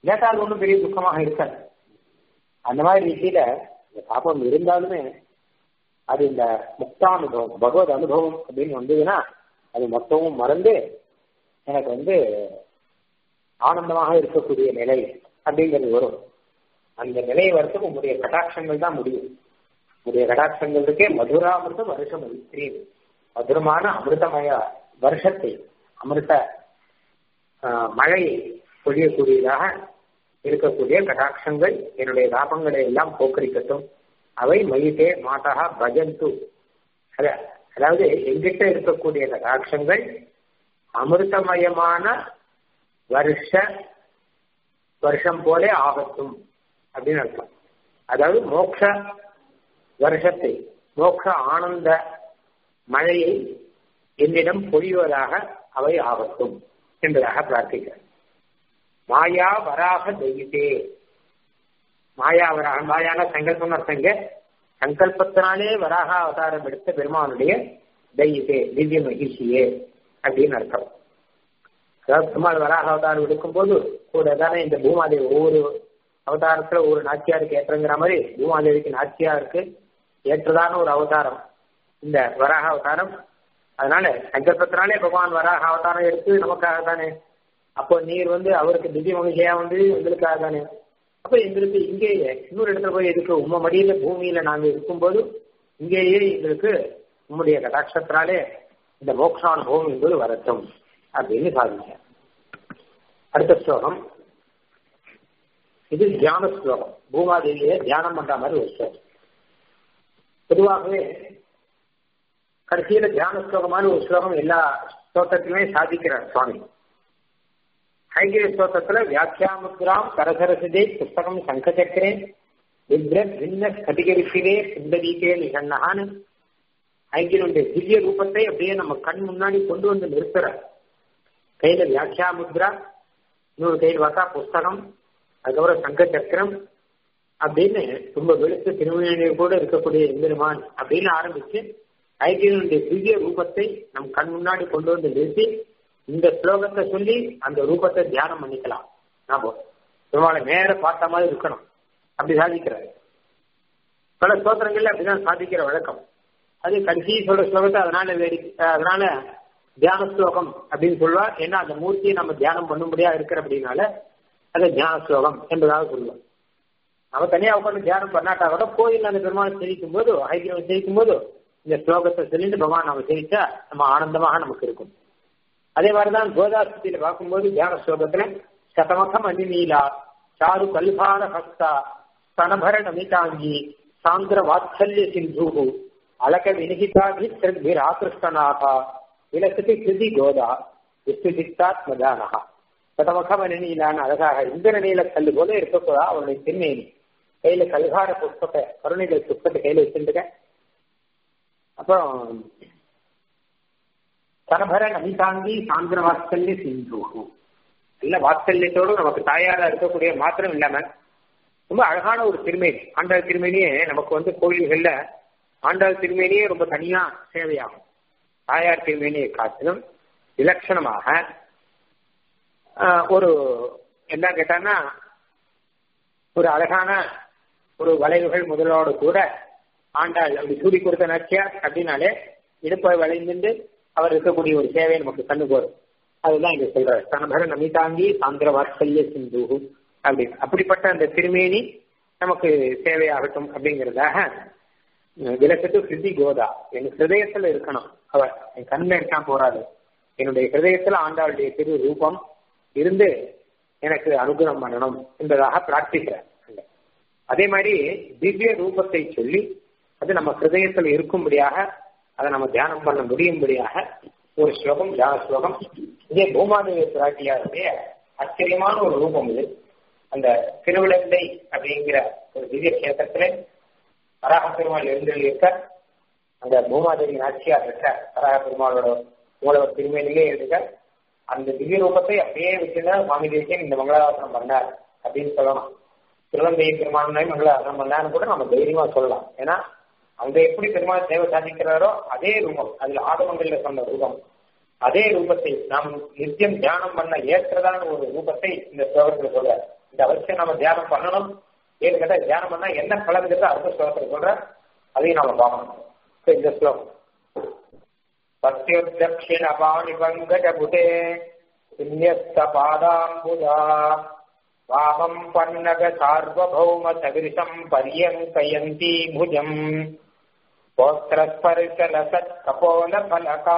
இல்லாட்டா அது ஒன்றும் பெரிய துக்கமாக இருக்காது அந்த மாதிரி ரீதியில இந்த பாப்பம் இருந்தாலுமே அது இந்த முக்தானுபவம் பகவத் அனுபவம் அப்படின்னு வந்ததுன்னா அது மொத்தமும் மறந்து எனக்கு வந்து ஆனந்தமாக இருக்கக்கூடிய நிலை அப்படிங்கிறது வரும் அந்த நிலை வரத்துக்கு உங்களுடைய கடாட்சங்கள் தான் முடியும் உங்களுடைய கடாட்சங்கள் இருக்கே மதுராமிருத வருஷம் ஸ்ரீ மதுரமான அமிர்தமய வருஷத்தை அமிர்த மழையை பொழியக்கூடியதாக இருக்கக்கூடிய கடாட்சங்கள் என்னுடைய தாபங்களை எல்லாம் போக்கரிக்கட்டும் அவை மயிட்டே மாதா பஜந்து அதாவது எங்கிட்ட இருக்கக்கூடிய கடாட்சங்கள் அமிர்தமயமான வருஷ வருஷம் போலே ஆகட்டும் அப்படின்னு அர்த்தம் அதாவது மோக்ஷ வருஷத்தை மோக்ஷ ஆனந்த மழையை என்னிடம் பொழிவதாக அவை ஆகட்டும் என்பதாக பிரார்த்திக்க மாயா வராக தெய்வத்தே மாயா வராக மாயான சங்கல்பம் அர்த்தங்க சங்கல்பத்தினாலே வராக அவதாரம் எடுத்த பெருமானுடைய தெய்வத்தே திவ்ய மகிழ்ச்சியே அப்படின்னு அர்த்தம் அதாவது பெருமாள் வராக அவதாரம் எடுக்கும்போது கூட தானே இந்த பூமாதேவி ஒவ்வொரு அவதாரத்துல ஒரு நாச்சியாருக்கு ஏற்றங்கிற மாதிரி பூமாதேவிக்கு நாச்சியாருக்கு ஏற்றதான ஒரு அவதாரம் இந்த வராக அவதாரம் அதனால சங்கல்பத்தினாலே பகவான் வராக அவதாரம் எடுத்து நமக்காக தானே அப்போ நீர் வந்து அவருக்கு திவ்ய மகிழ்ச்சியா வந்து எங்களுக்காக தானே அப்ப எங்களுக்கு இங்கேயே இன்னொரு இடத்துல போய் எதுக்கு உம்ம மடியில பூமியில நாங்க இருக்கும்போது இங்கேயே எங்களுக்கு உம்முடைய கடாட்சத்தினாலே இந்த மோக்ஷானுபவம் என்பது வரட்டும் அப்படின்னு சாதிங்க அடுத்த ஸ்லோகம் இது தியான ஸ்லோகம் பூமாதேவியை தியானம் பண்ற மாதிரி ஒரு ஸ்லோகம் பொதுவாகவே கடைசியில தியான ஸ்லோகமான ஒரு ஸ்லோகம் எல்லா ஸ்லோகத்திலுமே சாதிக்கிறார் சுவாமி ஐகிய ஸ்லோகத்துல வியாக்கியாமுத்ராம் கரசரசிதே புஸ்தகம் சங்கச்சக்கரே விப்ரத் பின்ன ஸ்படிகரிசிலே சுந்தரீகே நிகழ்னகான்னு ஐக்கியனுடைய திவ்ய ரூபத்தை அப்படியே நம்ம கண் முன்னாடி கொண்டு வந்து நிறுத்துற கையில வியாக்கியா முத்ரா இன்னொரு கையில் பார்த்தா புஸ்தகம் அதுக்கப்புறம் சங்க சக்கரம் அப்படின்னு ரொம்ப வெளுத்து திருமணியில் கூட இருக்கக்கூடிய எம்பெருமான் அப்படின்னு ஆரம்பிச்சு ஐக்கியனுடைய திவ்ய ரூபத்தை நம் கண் முன்னாடி கொண்டு வந்து நிறுத்தி இந்த ஸ்லோகத்தை சொல்லி அந்த ரூபத்தை தியானம் பண்ணிக்கலாம் நாம பெருமாளை நேர பார்த்த மாதிரி இருக்கணும் அப்படி சாதிக்கிறாரு பல ஸ்தோத்திரங்கள்ல அப்படிதான் சாதிக்கிற வழக்கம் அது கடைசி சொல்ற ஸ்லோகத்தை அதனால வேடி அதனால தியான ஸ்லோகம் அப்படின்னு சொல்லுவார் ஏன்னா அந்த மூர்த்தியை நம்ம தியானம் பண்ணும்படியா இருக்கிற அப்படின்னால அது தியான ஸ்லோகம் என்பதாக சொல்லுவோம் நம்ம தனியா உட்காந்து தியானம் பண்ணாட்டா கூட கோயில் அந்த பெருமானை தெரிவிக்கும் போது ஐக்கியம் தெரிவிக்கும் போது இந்த ஸ்லோகத்தை சொல்லிட்டு பகவான் நம்ம தெரிவிச்சா நம்ம ஆனந்தமாக நமக்கு இருக்கும் அதே மாதிரிதான் கோதாஸ்தியில பார்க்கும்போது தியான ஸ்லோகத்துல சதமகம் அனிநீலா சாரு கல்பான ஹஸ்தா ஸ்தனபர நமிதாங்கி சாந்திர வாத்சல்ய சிந்து அலக வினிகிதாகி சிறப்பிர் ஆகிருஷ்டனாகா விலசதி கிருதி கோதா விஸ்வசித்தாத் மதானகா சதமகம் அனிநீலான்னு அழகாக இந்திர நீல கல்லு போல இருக்கக்கூடா அவனுடைய திருமேனி கையில கல்கார புஷ்பத்தை கருணைகள் புஷ்பத்தை கையில வச்சுருக்க அப்புறம் கனபர நமிதாங்கி சாந்திர வாத்சல்ய சிந்து நல்ல வாத்சல்யத்தோடு நமக்கு தாயாரா இருக்கக்கூடிய மாத்திரம் இல்லாம ரொம்ப அழகான ஒரு திருமேனி ஆண்டாள் திருமேனியே நமக்கு வந்து கோயில்கள்ல ஆண்டாள் திருமேனியே ரொம்ப தனியா சேவையாகும் தாயார் திருமேனியை காட்டிலும் விலட்சணமாக ஒரு என்ன கேட்டான்னா ஒரு அழகான ஒரு வளைவுகள் முதலோடு கூட ஆண்டாள் அப்படி சூடி கொடுத்த நச்சியார் அப்படின்னாலே இடுப்பை வளைந்து அவர் இருக்கக்கூடிய ஒரு சேவை நமக்கு கண்ணு போறோம் அதுதான் இங்க சொல்றாரு தனபர நமிதாங்கி சாந்திர வாத்சல்ய சிந்து அப்படின்னு அப்படிப்பட்ட அந்த திருமேனி நமக்கு சேவையாகட்டும் அப்படிங்கிறதாக விளக்கத்து சித்தி கோதா என் ஹிருதயத்துல இருக்கணும் அவர் என் கண்ணில் இருக்கா போறாது என்னுடைய ஹிருதயத்துல ஆண்டாளுடைய திரு ரூபம் இருந்து எனக்கு அனுகிரகம் பண்ணணும் என்பதாக பிரார்த்திக்கிறார் அதே மாதிரி திவ்ய ரூபத்தை சொல்லி அது நம்ம ஹிருதயத்தில் இருக்கும்படியாக அதை நம்ம தியானம் பண்ண முடியும்படியாக ஒரு ஸ்லோகம் தியான ஸ்லோகம் இதே பூமாதேவி பிராட்டியாருடைய ஆச்சரியமான ஒரு ரூபம் இது அந்த திருவிழந்தை அப்படிங்கிற ஒரு திவ்ய கஷேத்திரத்துல வராக பெருமாள் எழுந்தல் இருக்க அந்த பூமாதேவி நாச்சியார் இருக்க வராக பெருமாளோட மூலவர் திருமேனிலே இருக்க அந்த திவ்ய ரூபத்தை அப்படியே வச்சுதான் சுவாமி தேசியன் இந்த மங்களாசனம் பண்ணார் அப்படின்னு சொல்லலாம் திருவந்தை பெருமானை மங்களாசனம் பண்ணார்னு கூட நம்ம தைரியமா சொல்லலாம் ஏன்னா அங்க எப்படி பெருமாள் சேவை சாதிக்கிறாரோ அதே ரூபம் அதுல ஆகமங்கள்ல சொன்ன ரூபம் அதே ரூபத்தை நாம் நித்தியம் தியானம் பண்ண ஏற்றதான ஒரு ரூபத்தை இந்த ஸ்லோகத்துல சொல்ற இந்த அவசியம் நம்ம தியானம் பண்ணணும் ஏன்னு கேட்டா தியானம் பண்ணா என்ன பலன்கிறது அடுத்த ஸ்லோகத்தில் சொல்ற அதையும் நாம பார்க்கணும் இப்ப இந்த ஸ்லோகம் பத்தியுத்தக்ஷிண பாணி பங்கஜபுதே புண்ணியஸ்த பாதாம்புதா வாமம் பன்னக சார்வபௌம சதிருஷம் பரியங்கயந்தி புஜம் கோத்திரஸ்பரிசலசத் கபோல பலகா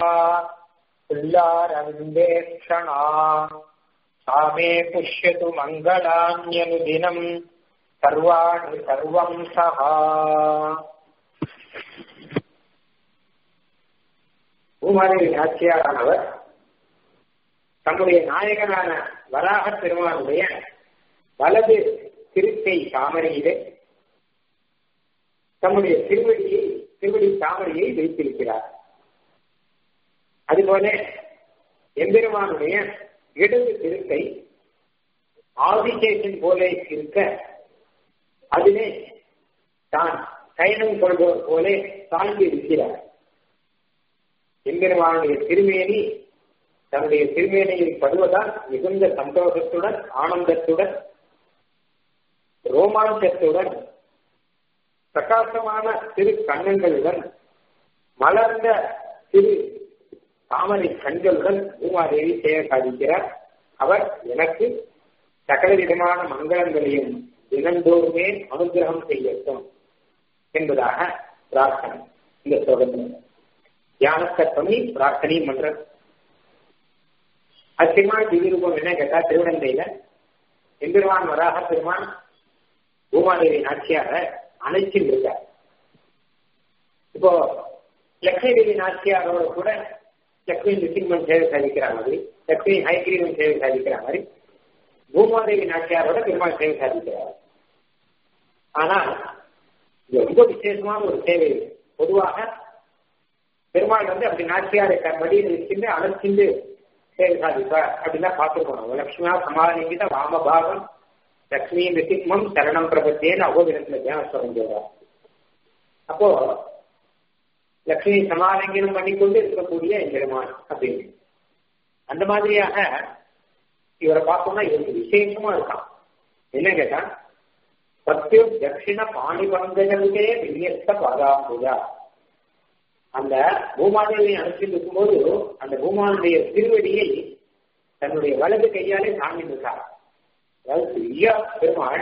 புல்லாரவிந்தேक्षणा सा मे पुष्यतु मङ्गलान्यनुदिनम् सर्वाणि सर्वम् सः பூமாதேவி நாச்சியாரானவர் தம்முடைய நாயகனான வராக பெருமானுடைய வலது திருக்கை தாமரையிலே தம்முடைய திருவடியை திருவடி தாமரையை வைத்திருக்கிறார் அதுபோல எம்பெருமானுடைய இடது திருக்கை ஆதிசேஷன் போல இருக்க அதிலே தான் சயனம் கொள்பவர் போல சாய்ந்து இருக்கிறார் எம்பெருமானுடைய திருமேனி தன்னுடைய திருமேனியில் படுவதால் மிகுந்த சந்தோஷத்துடன் ஆனந்தத்துடன் ரோமாஞ்சத்துடன் பிரகாசமான திரு கண்ணங்களுடன் மலர்ந்த திரு தாமரை கண்களுடன் பூமாதேவி செய்ய சாதிக்கிறார் அவர் எனக்கு சகல விதமான மங்களங்களையும் தினந்தோறுமே அனுகிரகம் செய்யட்டும் என்பதாக பிரார்த்தனை இந்த ஸ்லோகத்தில் தியானத்தை பண்ணி பிரார்த்தனையும் பண்ற அச்சியமான திவ்யரூபம் என்ன கேட்டா திருவனந்தையில எம்பெருமான் வராக பெருமான் பூமாதேவி நாச்சியாக அணைச்சில் இருக்கார் இப்போ லட்சுமி தேவி நாச்சியாரோட கூட லக்ஷ்மி நிசிம்மன் சேவை சாதிக்கிற மாதிரி லக்ஷ்மி ஹைகிரீவன் சேவை சாதிக்கிற மாதிரி பூமாதேவி நாச்சியாரோட பெருமாள் சேவை சாதிக்கிறார் ஆனா இது ரொம்ப விசேஷமான ஒரு சேவை பொதுவாக பெருமாள் வந்து அப்படி நாச்சியாரை மடியில் வச்சுட்டு அழைச்சிட்டு சேவை சாதிப்பார் அப்படின்னா பார்த்துருக்கோம் லக்ஷ்மியா சமாளிக்கிட்ட வாமபாகம் லக்ஷ்மி நிசிம்மம் சரணம் பிரபத்தியன்னு அகோபிரத்துல தியானஸ்வரம் சொல்றார் அப்போ லக்ஷ்மி சமாலிங்கனம் பண்ணிக்கொண்டு இருக்கக்கூடிய பெருமான் அப்படின்னு அந்த மாதிரியாக இவரை பார்த்தோம்னா இவருக்கு விசேஷமா இருக்கான் என்ன கேட்டா சத்திய தட்சிண பாணி பங்கஜமுதே விநியஸ்த பாதாம்புஜா அந்த பூமாதேவி அனுப்பிட்டு இருக்கும்போது அந்த பூமானுடைய திருவடியை தன்னுடைய வலது கையாலே தாங்கி இருக்கார் அதாவது பெரிய பெருமாள்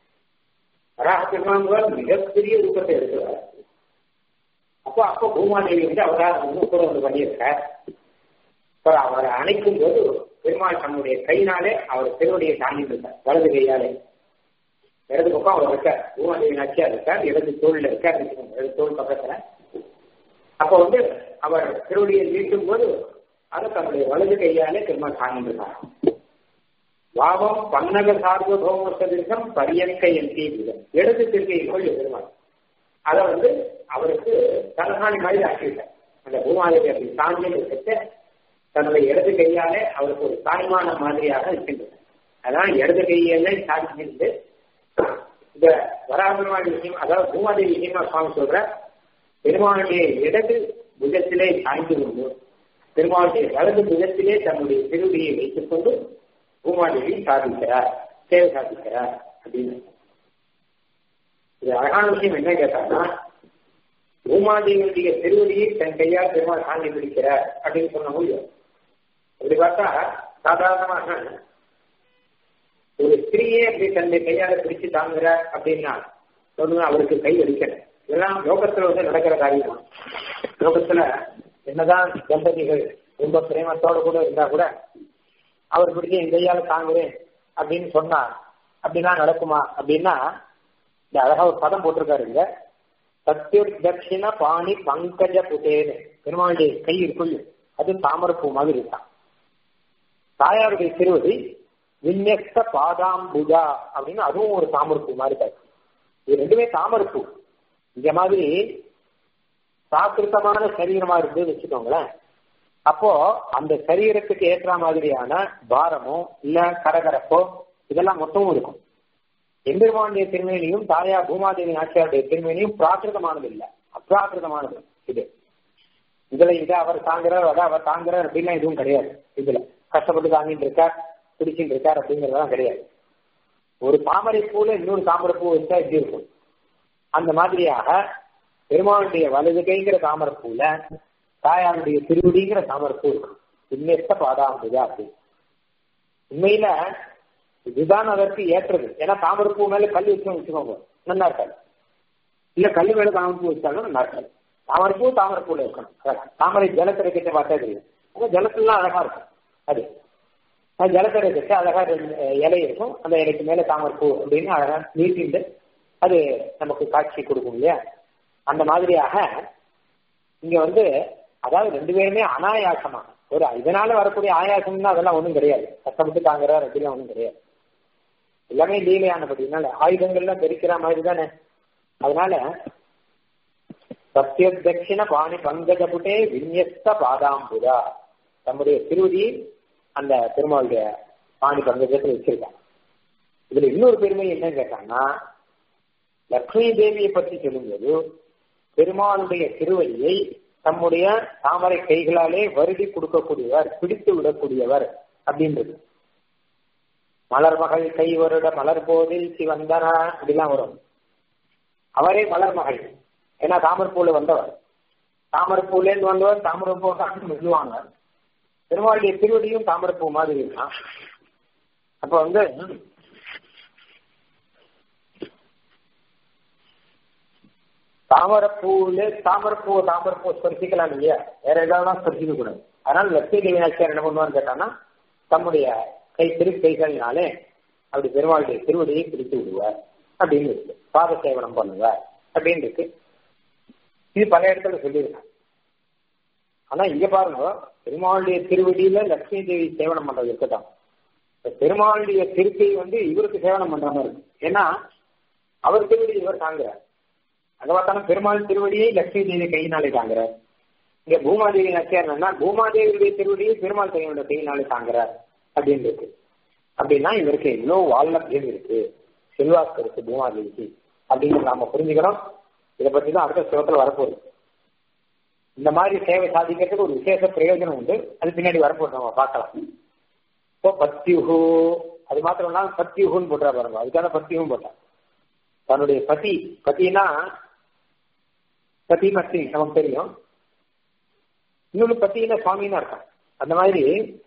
வராக பெருமாள் மிகப்பெரிய ரூபத்தை எடுக்கிறார் அப்போ அப்போ பூமாதேவி வந்து அவரால் வந்து கூட வந்து பண்ணியிருக்கார் அப்புறம் அவரை அணைக்கும் போது பெருமாள் தன்னுடைய கையினாலே அவர் திருவடியை தாங்கிட்டு இருக்கார் வலது கையாலே இடது பக்கம் அவர் இருக்கார் பூமாதேவி நாச்சியா இருக்கார் இடது தோல்ல இருக்கார் இடது தோல் பக்கத்துல அப்போ வந்து அவர் திருவடியை நீட்டும் போது அதை தன்னுடைய வலது கையாலே பெருமாள் தாங்கிட்டு இருக்கார் வாவம் பன்னக சார்வபௌம சதிர்கம் பரியங்க என்கே விதம் இடது திருக்கையை கொள்ளு பெருமாள் அதை வந்து அவருக்கு தலகாணி மாதிரி ஆக்கிவிட்டார் அந்த பூமாதேவி அப்படி தாங்கி இருக்க தன்னுடைய இடது கையாலே அவருக்கு ஒரு தாய்மானம் மாதிரியாக இருக்கின்றது அதான் இடது கையாலே சாதிச்சிருந்து இந்த வராபெருமாள் விஷயம் அதாவது பூமாதேவி விஷயமா சுவாமி சொல்ற பெருமாளுடைய இடது புஜத்திலே சாய்ந்து கொண்டு பெருமாளுடைய வலது புஜத்திலே தன்னுடைய திருடியை வைத்துக் கொண்டு பூமாதேவி சாதிக்கிறார் சேவை சாதிக்கிறார் அப்படின்னு இது அழகான விஷயம் என்ன கேட்டாங்கன்னா பூமாதேவியுடைய திருவடியை தன் கையால் பெருமாள் தாங்கி பிடிக்கிறார் அப்படின்னு சொன்ன முடியும் அப்படி பார்த்தா சாதாரணமாக ஒரு ஸ்திரீயே அப்படி தன்னுடைய கையால பிடிச்சு தாங்குற அப்படின்னா சொல்லுங்க அவருக்கு கை வலிக்கணும் இதெல்லாம் யோகத்துல வந்து நடக்கிற காரியம் யோகத்துல என்னதான் தம்பதிகள் ரொம்ப பிரேமத்தோட கூட இருந்தா கூட அவர் பிடிச்சி என் கையால தாங்குறேன் அப்படின்னு சொன்னா அப்படின்னா நடக்குமா அப்படின்னா இந்த அழகா ஒரு பதம் போட்டிருக்காரு இங்க சத்தியுர் தட்சிண பாணி பங்கஜ புதேன்னு பெருமாளுடைய கை இருக்குள் அது தாமரப்பூ மாதிரி இருக்கான் தாயாருடைய திருவடி விநியஸ்த பாதாம்புஜா அப்படின்னு அதுவும் ஒரு தாமரப்பூ மாதிரி இருக்கு இது ரெண்டுமே தாமரப்பூ இந்த மாதிரி சாக்கிருத்தமான சரீரமா இருந்து வச்சுக்கோங்களேன் அப்போ அந்த சரீரத்துக்கு ஏற்ற மாதிரியான பாரமோ இல்ல கரகரப்போ இதெல்லாம் மொத்தமும் இருக்கும் எம்பெருமானுடைய திருமேனியும் தாயா பூமாதேவி நாச்சியாருடைய திருமேனியும் பிராகிருதமானது இல்ல அப்ராகிருதமானது இது இதுல இதை அவர் தாங்குறார் அதை அவர் தாங்குறார் அப்படின்லாம் எதுவும் கிடையாது இதுல கஷ்டப்பட்டு தாங்கிட்டு இருக்கார் பிடிச்சிட்டு இருக்கார் அப்படிங்கறதெல்லாம் கிடையாது ஒரு தாமரை பூல இன்னொரு தாமரை பூ வச்சா எப்படி இருக்கும் அந்த மாதிரியாக பெருமாளுடைய வலது கைங்கிற தாமரை பூல தாயாருடைய திருவடிங்கிற தாமரை பூ இருக்கும் இன்னெத்த பாதாம்புதா அப்படி உண்மையில இதுதான் அதற்கு ஏற்றது ஏன்னா தாமரை பூ மேல கல் வச்சு வச்சுக்கோங்க நல்லா இருக்காது இல்ல கல் மேல தாமரை பூ வச்சாலும் நல்லா இருக்காது தாமரை பூ தாமரை பூல இருக்கணும் அழகா. தாமரை ஜலக்கரை கிட்ட பார்த்தா தெரியும் ஆனா ஜலத்துலாம் அழகா இருக்கும் அது அது ஜலக்கரை கிட்ட அழகா ரெண்டு இலை இருக்கும் அந்த இலைக்கு மேல தாமரை பூ அப்படின்னு அழகா நீட்டிண்டு அது நமக்கு காட்சி கொடுக்கும் இல்லையா அந்த மாதிரியாக இங்க வந்து அதாவது ரெண்டு பேருமே அனாயாசமா ஒரு இதனால வரக்கூடிய ஆயாசம்னா அதெல்லாம் ஒண்ணும் கிடையாது கஷ்டப்பட்டு தாங்குறாரு அப்படிலாம் ஒண்ணும் கிடையாது எல்லாமே லீலையானபடினால ஆயுதங்கள்லாம் தெரிக்கிற மாதிரி தானே அதனால சத்தியதட்சிண பாணி பங்கஜபுட்டே விநியஸ்த பாதாம்புதா தம்முடைய திருவடி அந்த பெருமாளுடைய பாணி பங்கஜத்தில் வச்சிருக்காங்க இதுல இன்னொரு பெருமை என்ன கேட்டாங்கன்னா லக்ஷ்மி தேவியை பற்றி சொல்லும்போது பெருமாளுடைய திருவடியை தம்முடைய தாமரை கைகளாலே வருடி கொடுக்கக்கூடியவர் பிடித்து விடக்கூடியவர் அப்படின்றது மலர்மகள் கை வருட மலர் போதில் சிவந்தனா அப்படிலாம் வரும் அவரே மலர்மகள் ஏன்னா தாமரப்பூல வந்தவர் தாமரப்பூலேருந்து வந்தவர் தாமரப்பூ தான் சொல்லுவாங்க பெருமாளுடைய திருவடியும் தாமரப்பூ மாதிரி இருக்கான் அப்ப வந்து தாமரப்பூல தாமரப்பூ தாமரப்பூ ஸ்பர்சிக்கலாம் இல்லையா வேற ஏதாவது ஸ்பர்சிக்க கூடாது அதனால லட்சுமி தேவி நாச்சியார் என்ன பண்ணுவான்னு கேட்டான்னா தம்முடைய கை திரு கைகளினாலே அப்படி பெருமாளுடைய திருவடியை பிடித்து விடுவார் அப்படின்னு இருக்கு பாத சேவனம் பண்ணுவார் அப்படின்னு இருக்கு இது பல இடத்துல சொல்லியிருக்காங்க ஆனா இங்க பாருங்க பெருமாளுடைய திருவடியில லட்சுமி தேவி சேவனம் பண்றது இருக்கட்டும் இப்ப பெருமாளுடைய திருக்கை வந்து இவருக்கு சேவனம் பண்ற மாதிரி இருக்கு ஏன்னா அவர் திருவடி இவர் தாங்குறார் அங்க பார்த்தாலும் பெருமாள் திருவடியை லட்சுமி தேவி கையினாலே தாங்குறார் இங்க பூமாதேவி நச்சியார்னா பூமாதேவியுடைய திருவடியை பெருமாள் கையோட கையினாலே தாங்குறார் அப்படின்னு இருக்கு அப்படின்னா இவருக்கு எவ்வளவு வால்லபியம் இருக்கு செல்வாக்கு இருக்கு பூமாதேவிக்கு அப்படின்னு நாம புரிஞ்சுக்கிறோம் இதை பத்தி தான் அடுத்த ஸ்லோகத்துல வரப்போகுது இந்த மாதிரி சேவை சாதிக்கிறதுக்கு ஒரு விசேஷ பிரயோஜனம் உண்டு அது பின்னாடி வரப்போகுது நம்ம பார்க்கலாம் இப்போ பத்யுஹு அது மாத்திரம் இல்லாம பத்யுஹுன்னு போட்டா பாருங்க அதுக்கான பத்யுகும் போட்டான் தன்னுடைய பதி பத்தினா பதி மத்தி நமக்கு தெரியும் இன்னொரு பத்தியில சுவாமின்னு அர்த்தம் அந்த மாதிரி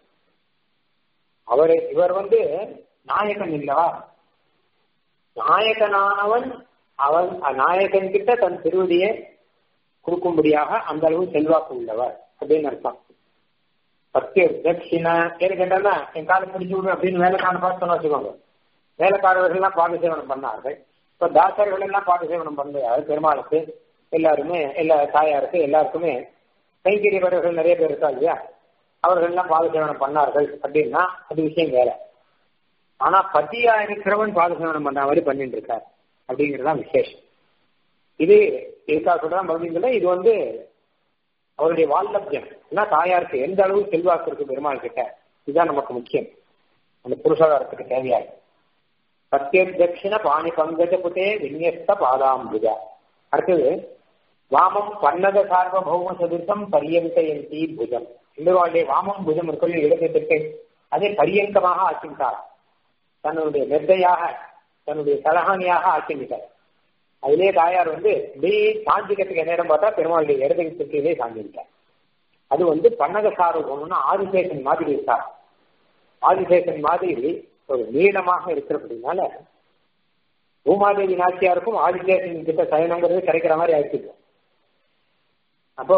அவரு இவர் வந்து நாயகன் இல்லவா நாயகனானவன் அவன் நாயகன் கிட்ட தன் திருவடியை கொடுக்கும்படியாக அந்த அளவு செல்வாக்கு உள்ளவர் அப்படின்னு அர்த்தம் பத்திய தட்சிண ஏன்னு கேட்டா என் காலை பிடிச்சு விடு அப்படின்னு வேலைக்கான பார்த்து சொன்ன வச்சுக்கோங்க வேலைக்காரர்கள்லாம் பாத சேவனம் பண்ணார்கள் இப்ப தாசர்கள் எல்லாம் பாத சேவனம் பண்ணாரு பெருமாளுக்கு எல்லாருமே எல்லா தாயாருக்கு எல்லாருக்குமே கைங்கரியவர்கள் நிறைய பேர் இருக்கா இல்லையா அவர்கள் எல்லாம் பாத சேவனம் பண்ணார்கள் அப்படின்னா அது விஷயம் வேற ஆனா பத்தியா இருக்கிறவன் பாத சேவனம் பண்ண மாதிரி பண்ணிட்டு இருக்கார் அப்படிங்கறதுதான் விசேஷம் இது இருக்கா சொல்றான் மறுபடியும் இது வந்து அவருடைய வால்லபியம் ஏன்னா தாயாருக்கு எந்த அளவு செல்வாக்கு இருக்கு பெருமாள் கிட்ட இதுதான் நமக்கு முக்கியம் அந்த புருஷாதாரத்துக்கு தேவையாது சத்தியதட்சிண பாணி பங்கஜ புதே விநியஸ்த பாதாம்புஜா அடுத்தது வாமம் பன்னத சார்வபௌம சதுர்த்தம் பரியங்கயந்தி புஜம் இந்துவாளுடைய வாமம் புஜம் இருக்கிற இடத்திற்கு அதை பரியங்கமாக ஆக்கின்றார் தன்னுடைய மெத்தையாக தன்னுடைய தலகாணியாக ஆக்கின்றார் அதிலே தாயார் வந்து அப்படியே சாஞ்சிக்கிறதுக்கு நேரம் பார்த்தா பெருமாளுடைய இடதுக்கு திருக்கையிலே சாஞ்சிருக்கார் அது வந்து பன்னக சார்வம்னா ஆதிசேஷன் மாதிரி இருக்கார் ஆதிசேஷன் மாதிரி ஒரு நீளமாக இருக்கிறபடினால பூமாதேவி நாச்சியாருக்கும் ஆதிசேஷன் கிட்ட சயனங்கிறது கிடைக்கிற மாதிரி ஆயிடுச்சு அப்போ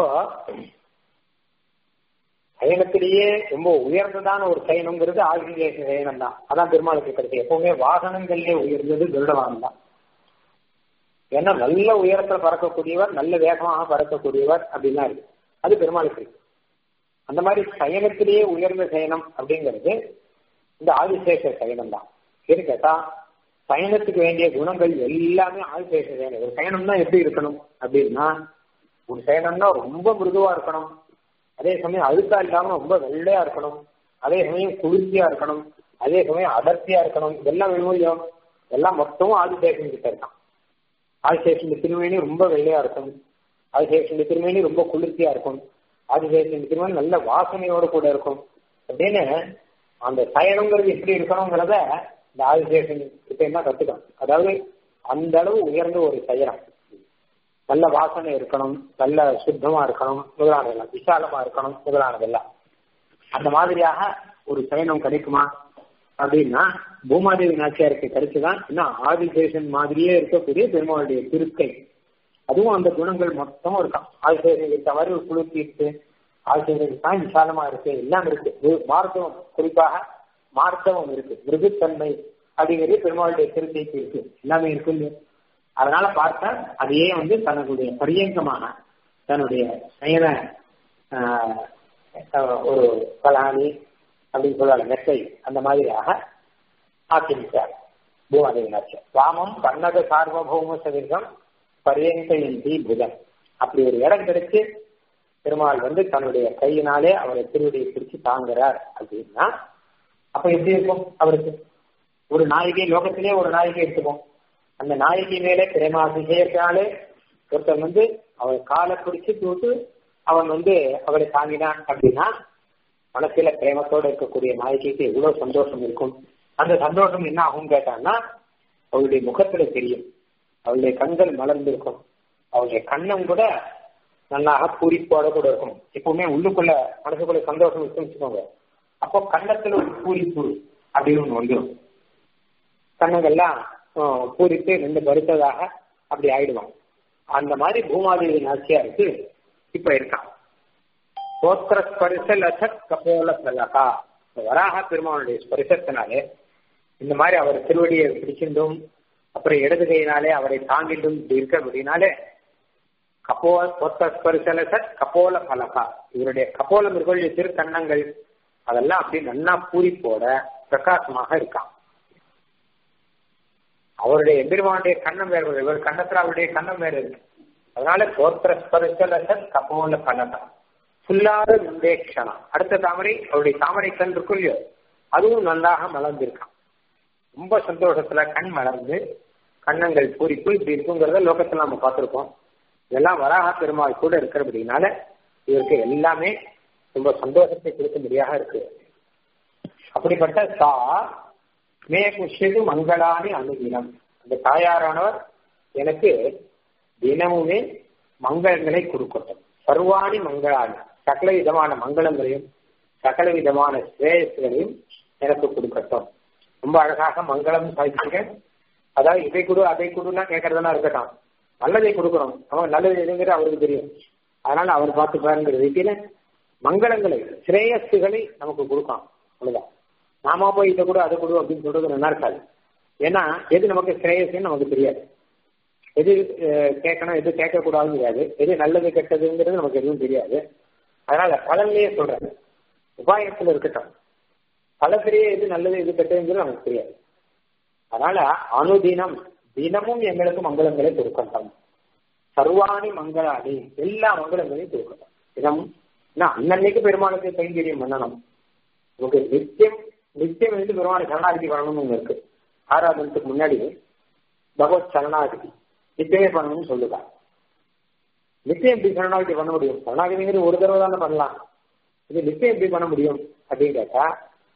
சயனத்திலேயே ரொம்ப உயர்ந்ததான ஒரு சயனங்கிறது ஆதிசேஷ சயனம் தான் அதான் பெருமாளுக்கு கிடைச்சது எப்பவுமே வாகனங்கள்லயே உயர்ந்தது கருடவாகனம் தான் ஏன்னா நல்ல உயரத்துல பறக்கக்கூடியவர் நல்ல வேகமாக பறக்கக்கூடியவர் அப்படின்னா இருக்கு அது பெருமாளுக்கு இருக்கு அந்த மாதிரி சயனத்திலேயே உயர்ந்த சயனம் அப்படிங்கிறது இந்த ஆதிசேஷ சயனம் தான் சரி கேட்டா சயனத்துக்கு வேண்டிய குணங்கள் எல்லாமே ஆதிசேஷ சயனம் ஒரு சயனம்னா எப்படி இருக்கணும் அப்படின்னா ஒரு சயனம்னா ரொம்ப மிருதுவா இருக்கணும் அதே சமயம் அழுக்கா இல்லாம ரொம்ப வெள்ளையா இருக்கணும் அதே சமயம் குளிர்ச்சியா இருக்கணும் அதே சமயம் அடர்த்தியா இருக்கணும் இதெல்லாம் விழுமையும் எல்லாம் மொத்தமும் ஆதிசேஷன் கிட்ட இருக்கான் ஆதிசேஷன் திருமேனி ரொம்ப வெள்ளையா இருக்கும் ஆதிசேஷன் திருமேனி ரொம்ப குளிர்ச்சியா இருக்கும் ஆதிசேஷன் திருமணி நல்ல வாசனையோட கூட இருக்கும் அப்படின்னு அந்த சயனங்கிறது எப்படி இருக்கணுங்கிறத இந்த ஆதிசேஷன் கிட்ட என்ன கத்துக்கணும் அதாவது அந்த அளவு உயர்ந்த ஒரு சைரம் நல்ல வாசனை இருக்கணும் நல்ல சுத்தமா இருக்கணும் முதலானதெல்லாம் விசாலமா இருக்கணும் முதலானதெல்லாம் அந்த மாதிரியாக ஒரு சயனம் கிடைக்குமா அப்படின்னா பூமாதேவி நாச்சியாருக்கு கிடைச்சுதான் இன்னும் ஆதிசேஷன் மாதிரியே இருக்கக்கூடிய பெருமாளுடைய திருக்கை அதுவும் அந்த குணங்கள் மொத்தமும் இருக்கான் ஆதிசேஷன் இருக்க மாதிரி ஒரு குழு தீர்த்து ஆதிசேஷன் தான் விசாலமா இருக்கு எல்லாம் இருக்கு மார்த்தவம் குறிப்பாக மார்த்தவம் இருக்கு மிருதுத்தன்மை அப்படிங்கிறது பெருமாளுடைய திருக்கைக்கு இருக்கு எல்லாமே இருக்கு அதனால பார்த்தா அதையே வந்து தன்னுடைய பரியங்கமான தன்னுடைய சயன ஒரு பலானி அப்படின்னு சொல்லுவாங்க மெத்தை அந்த மாதிரியாக ஆக்கிரித்தார் பூமாதேவினாச்சர் வாமம் பன்னக சார்வபௌம சதீர்க்கம் பரியங்கயந்தி புதன் அப்படி ஒரு இடம் கிடைச்சு பெருமாள் வந்து தன்னுடைய கையினாலே அவரை திருவடியை பிடிச்சு தாங்குறார் அப்படின்னா அப்ப எப்படி இருக்கும் அவருக்கு ஒரு நாயகி லோகத்திலே ஒரு நாயகி எடுத்துப்போம் அந்த நாயகி மேலே பிரேமாபிஷேகத்தாலே ஒருத்தன் வந்து அவன் காலை பிடிச்சு தூட்டு அவன் வந்து அவளை தாங்கினான் அப்படின்னா மனசுல பிரேமத்தோட இருக்கக்கூடிய நாயகிக்கு எவ்வளவு சந்தோஷம் இருக்கும் அந்த சந்தோஷம் என்ன ஆகும் கேட்டான்னா அவளுடைய முகத்துல தெரியும் அவளுடைய கண்கள் மலர்ந்திருக்கும் அவளுடைய கண்ணம் கூட நல்லாக பூரிப்போட கூட இருக்கும் எப்பவுமே உள்ளுக்குள்ள மனசுக்குள்ள சந்தோஷம் இருக்குன்னு வச்சுக்கோங்க அப்போ கண்ணத்துல ஒரு பூரிப்பு அப்படின்னு ஒண்ணு வந்துடும் கண்ணங்கள்லாம் பூரித்து ரெண்டு பருத்ததாக அப்படி ஆயிடுவான் அந்த மாதிரி பூமாதேவி நாச்சியாருக்கு இப்ப இருக்கான் கோத்திர ஸ்பரிச லசத் கபோல பலகா வராக பெருமானுடைய ஸ்பரிசத்தினாலே இந்த மாதிரி அவர் திருவடியை பிடிச்சிருந்தும் அப்புறம் இடது கையினாலே அவரை தாங்கிட்டும் இப்படி இருக்க அப்படின்னாலே கபோ கோத்திர ஸ்பரிச லசத் கபோல பலகா இவருடைய கபோலம் இருக்கக்கூடிய திருக்கண்ணங்கள் அதெல்லாம் அப்படி நன்னா பூரிப்போட பிரகாசமாக இருக்கான் அவருடைய எம்பெருமானுடைய கண்ணம் வேறு இவர் கண்ணத்துல அவருடைய கண்ணம் வேறு இருக்கு அதனால கோத்திர ஸ்பரிசலசத் கபோல பலகம் புல்லாத விந்தேக்ஷணம் அடுத்த தாமரை அவருடைய தாமரை கண் இருக்கும் இல்லையோ அதுவும் நன்றாக மலர்ந்திருக்கான் ரொம்ப சந்தோஷத்துல கண் மலர்ந்து கண்ணங்கள் பூரிப்பு இப்படி இருக்குங்கிறத லோகத்துல நம்ம பார்த்திருக்கோம் இதெல்லாம் வராக பெருமாள் கூட இருக்கிறபடினால இவருக்கு எல்லாமே ரொம்ப சந்தோஷத்தை கொடுக்கும்படியாக இருக்கு அப்படிப்பட்ட சா மே புஷ்யது மங்களானி அனுதினம் அந்த தாயாரானவர் எனக்கு தினமுமே மங்களங்களை கொடுக்கட்டும் சர்வாணி மங்களானி சகல விதமான மங்களங்களையும் சகல விதமான ஸ்ரேயஸ்களையும் எனக்கு கொடுக்கட்டும் ரொம்ப அழகாக மங்களம் சாதிச்சிருக்க அதாவது இதை கொடு அதை கொடுன்னா கேட்கறதுனா இருக்கட்டும் நல்லதை கொடுக்கணும் அவன் நல்லது எதுங்கிறது அவருக்கு தெரியும் அதனால அவர் பார்த்து பாருங்கிற ரீதியில மங்களங்களை ஸ்ரேயஸ்களை நமக்கு கொடுக்கலாம் அவ்வளவுதான் நாம போய் இதை கொடு அதை கொடு அப்படின்னு சொல்றது நல்லா இருக்காது ஏன்னா எது நமக்கு ஸ்ரேயஸ்ன்னு நமக்கு தெரியாது எது கேட்கணும் எது கேட்கக்கூடாதுன்னு தெரியாது எது நல்லது கெட்டதுங்கிறது நமக்கு எதுவும் தெரியாது அதனால பலன்லயே சொல்றாரு உபாயத்துல இருக்கட்டும் பலத்திலேயே எது நல்லது எது கெட்டதுங்கிறது நமக்கு தெரியாது அதனால அனுதினம் தினமும் எங்களுக்கு மங்களங்களை கொடுக்கட்டும் சர்வாணி மங்களாணி எல்லா மங்களங்களையும் கொடுக்கட்டும் தினமும் அன்னன்னைக்கு பெருமாளுக்கு கைங்கரியம் பண்ணணும் நமக்கு நித்தியம் நித்தியம் வந்து பெருமாள் சரணாகதி பண்ணணும்னு இருக்கு ஆராதனத்துக்கு முன்னாடி பகவத் சரணாகதி நித்தியமே பண்ணணும்னு சொல்லுதா நித்தியம் எப்படி சரணாகதி பண்ண முடியும் சரணாகதிங்கிறது ஒரு தடவை தானே பண்ணலாம் இது நித்தியம் எப்படி பண்ண முடியும் அப்படின்னு கேட்டா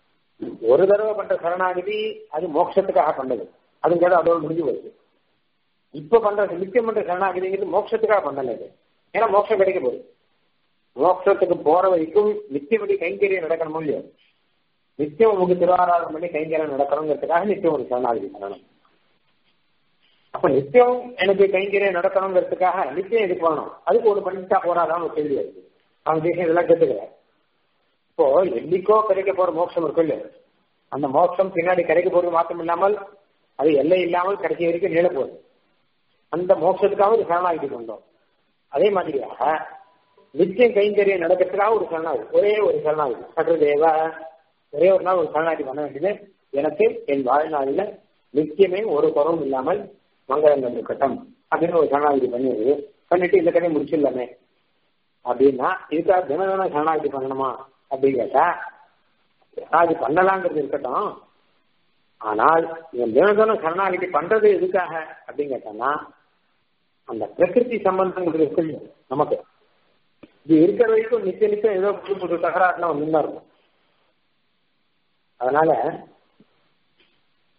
ஒரு தடவை பண்ற சரணாகதி அது மோட்சத்துக்காக பண்ணது அதுங்கிறது அதோட முடிஞ்சு போயிடுது இப்ப பண்ற நித்தியம் பண்ற சரணாகதிங்கிறது மோட்சத்துக்காக பண்ணல இது ஏன்னா மோட்சம் கிடைக்க போகுது மோட்சத்துக்கு போற வரைக்கும் நித்தியப்படி கைங்கரியம் நடக்கணும் இல்லையோ நித்தியம் உங்களுக்கு திருவாராதனம் பண்ணி கைங்கரியம் நடக்கணுங்கிறதுக்காக நித்தியம் ஒரு சரணாகதி பண்ணணும் அப்ப நித்தியம் எனக்கு கைங்கரியம் நடக்கணுங்கிறதுக்காக நித்தியம் எதுக்கு பண்ணணும் அதுக்கு ஒரு பண்ணிட்டா போறாதான் ஒரு கேள்வி இருக்கு அவன் தேசம் இதெல்லாம் கேட்டுக்கிறேன் இப்போ என்னைக்கோ கிடைக்க போற மோட்சம் இருக்கும் இல்லையா அந்த மோட்சம் பின்னாடி கிடைக்க போறது மாத்திரம் இல்லாமல் அது எல்லை இல்லாமல் கிடைக்க வரைக்கும் நீள போகுது அந்த மோட்சத்துக்காக ஒரு சரணாகதி கொண்டோம் அதே மாதிரியாக நித்தியம் கைங்கரியம் நடக்கிறதுக்காக ஒரு சரணாகதி ஒரே ஒரு சரணாகதி சற்று தேவ ஒரே ஒரு நாள் ஒரு சரணாகதி பண்ண வேண்டியது எனக்கு என் வாழ்நாளில் நித்தியமே ஒரு குறவும் இல்லாமல் மங்களங்கள் இருக்கட்டும் அப்படின்னு ஒரு சரணாகதி பண்ணிடுது பண்ணிட்டு இந்த கதையை முடிச்சிடலாமே அப்படின்னா இதுக்காக தின தினம் சரணாகதி பண்ணணுமா அப்படின்னு கேட்டா சரணாகதி பண்ணலாங்கிறது இருக்கட்டும் ஆனால் இவன் தினம் தினம் சரணாகதி பண்றது எதுக்காக அப்படின்னு கேட்டான்னா அந்த பிரகிருதி சம்பந்தங்கள் இருக்கு நமக்கு இது இருக்கிற வரைக்கும் நிச்சய நிச்சயம் ஏதோ புது புது தகராறுலாம் ஒன்று தான் இருக்கும் அதனால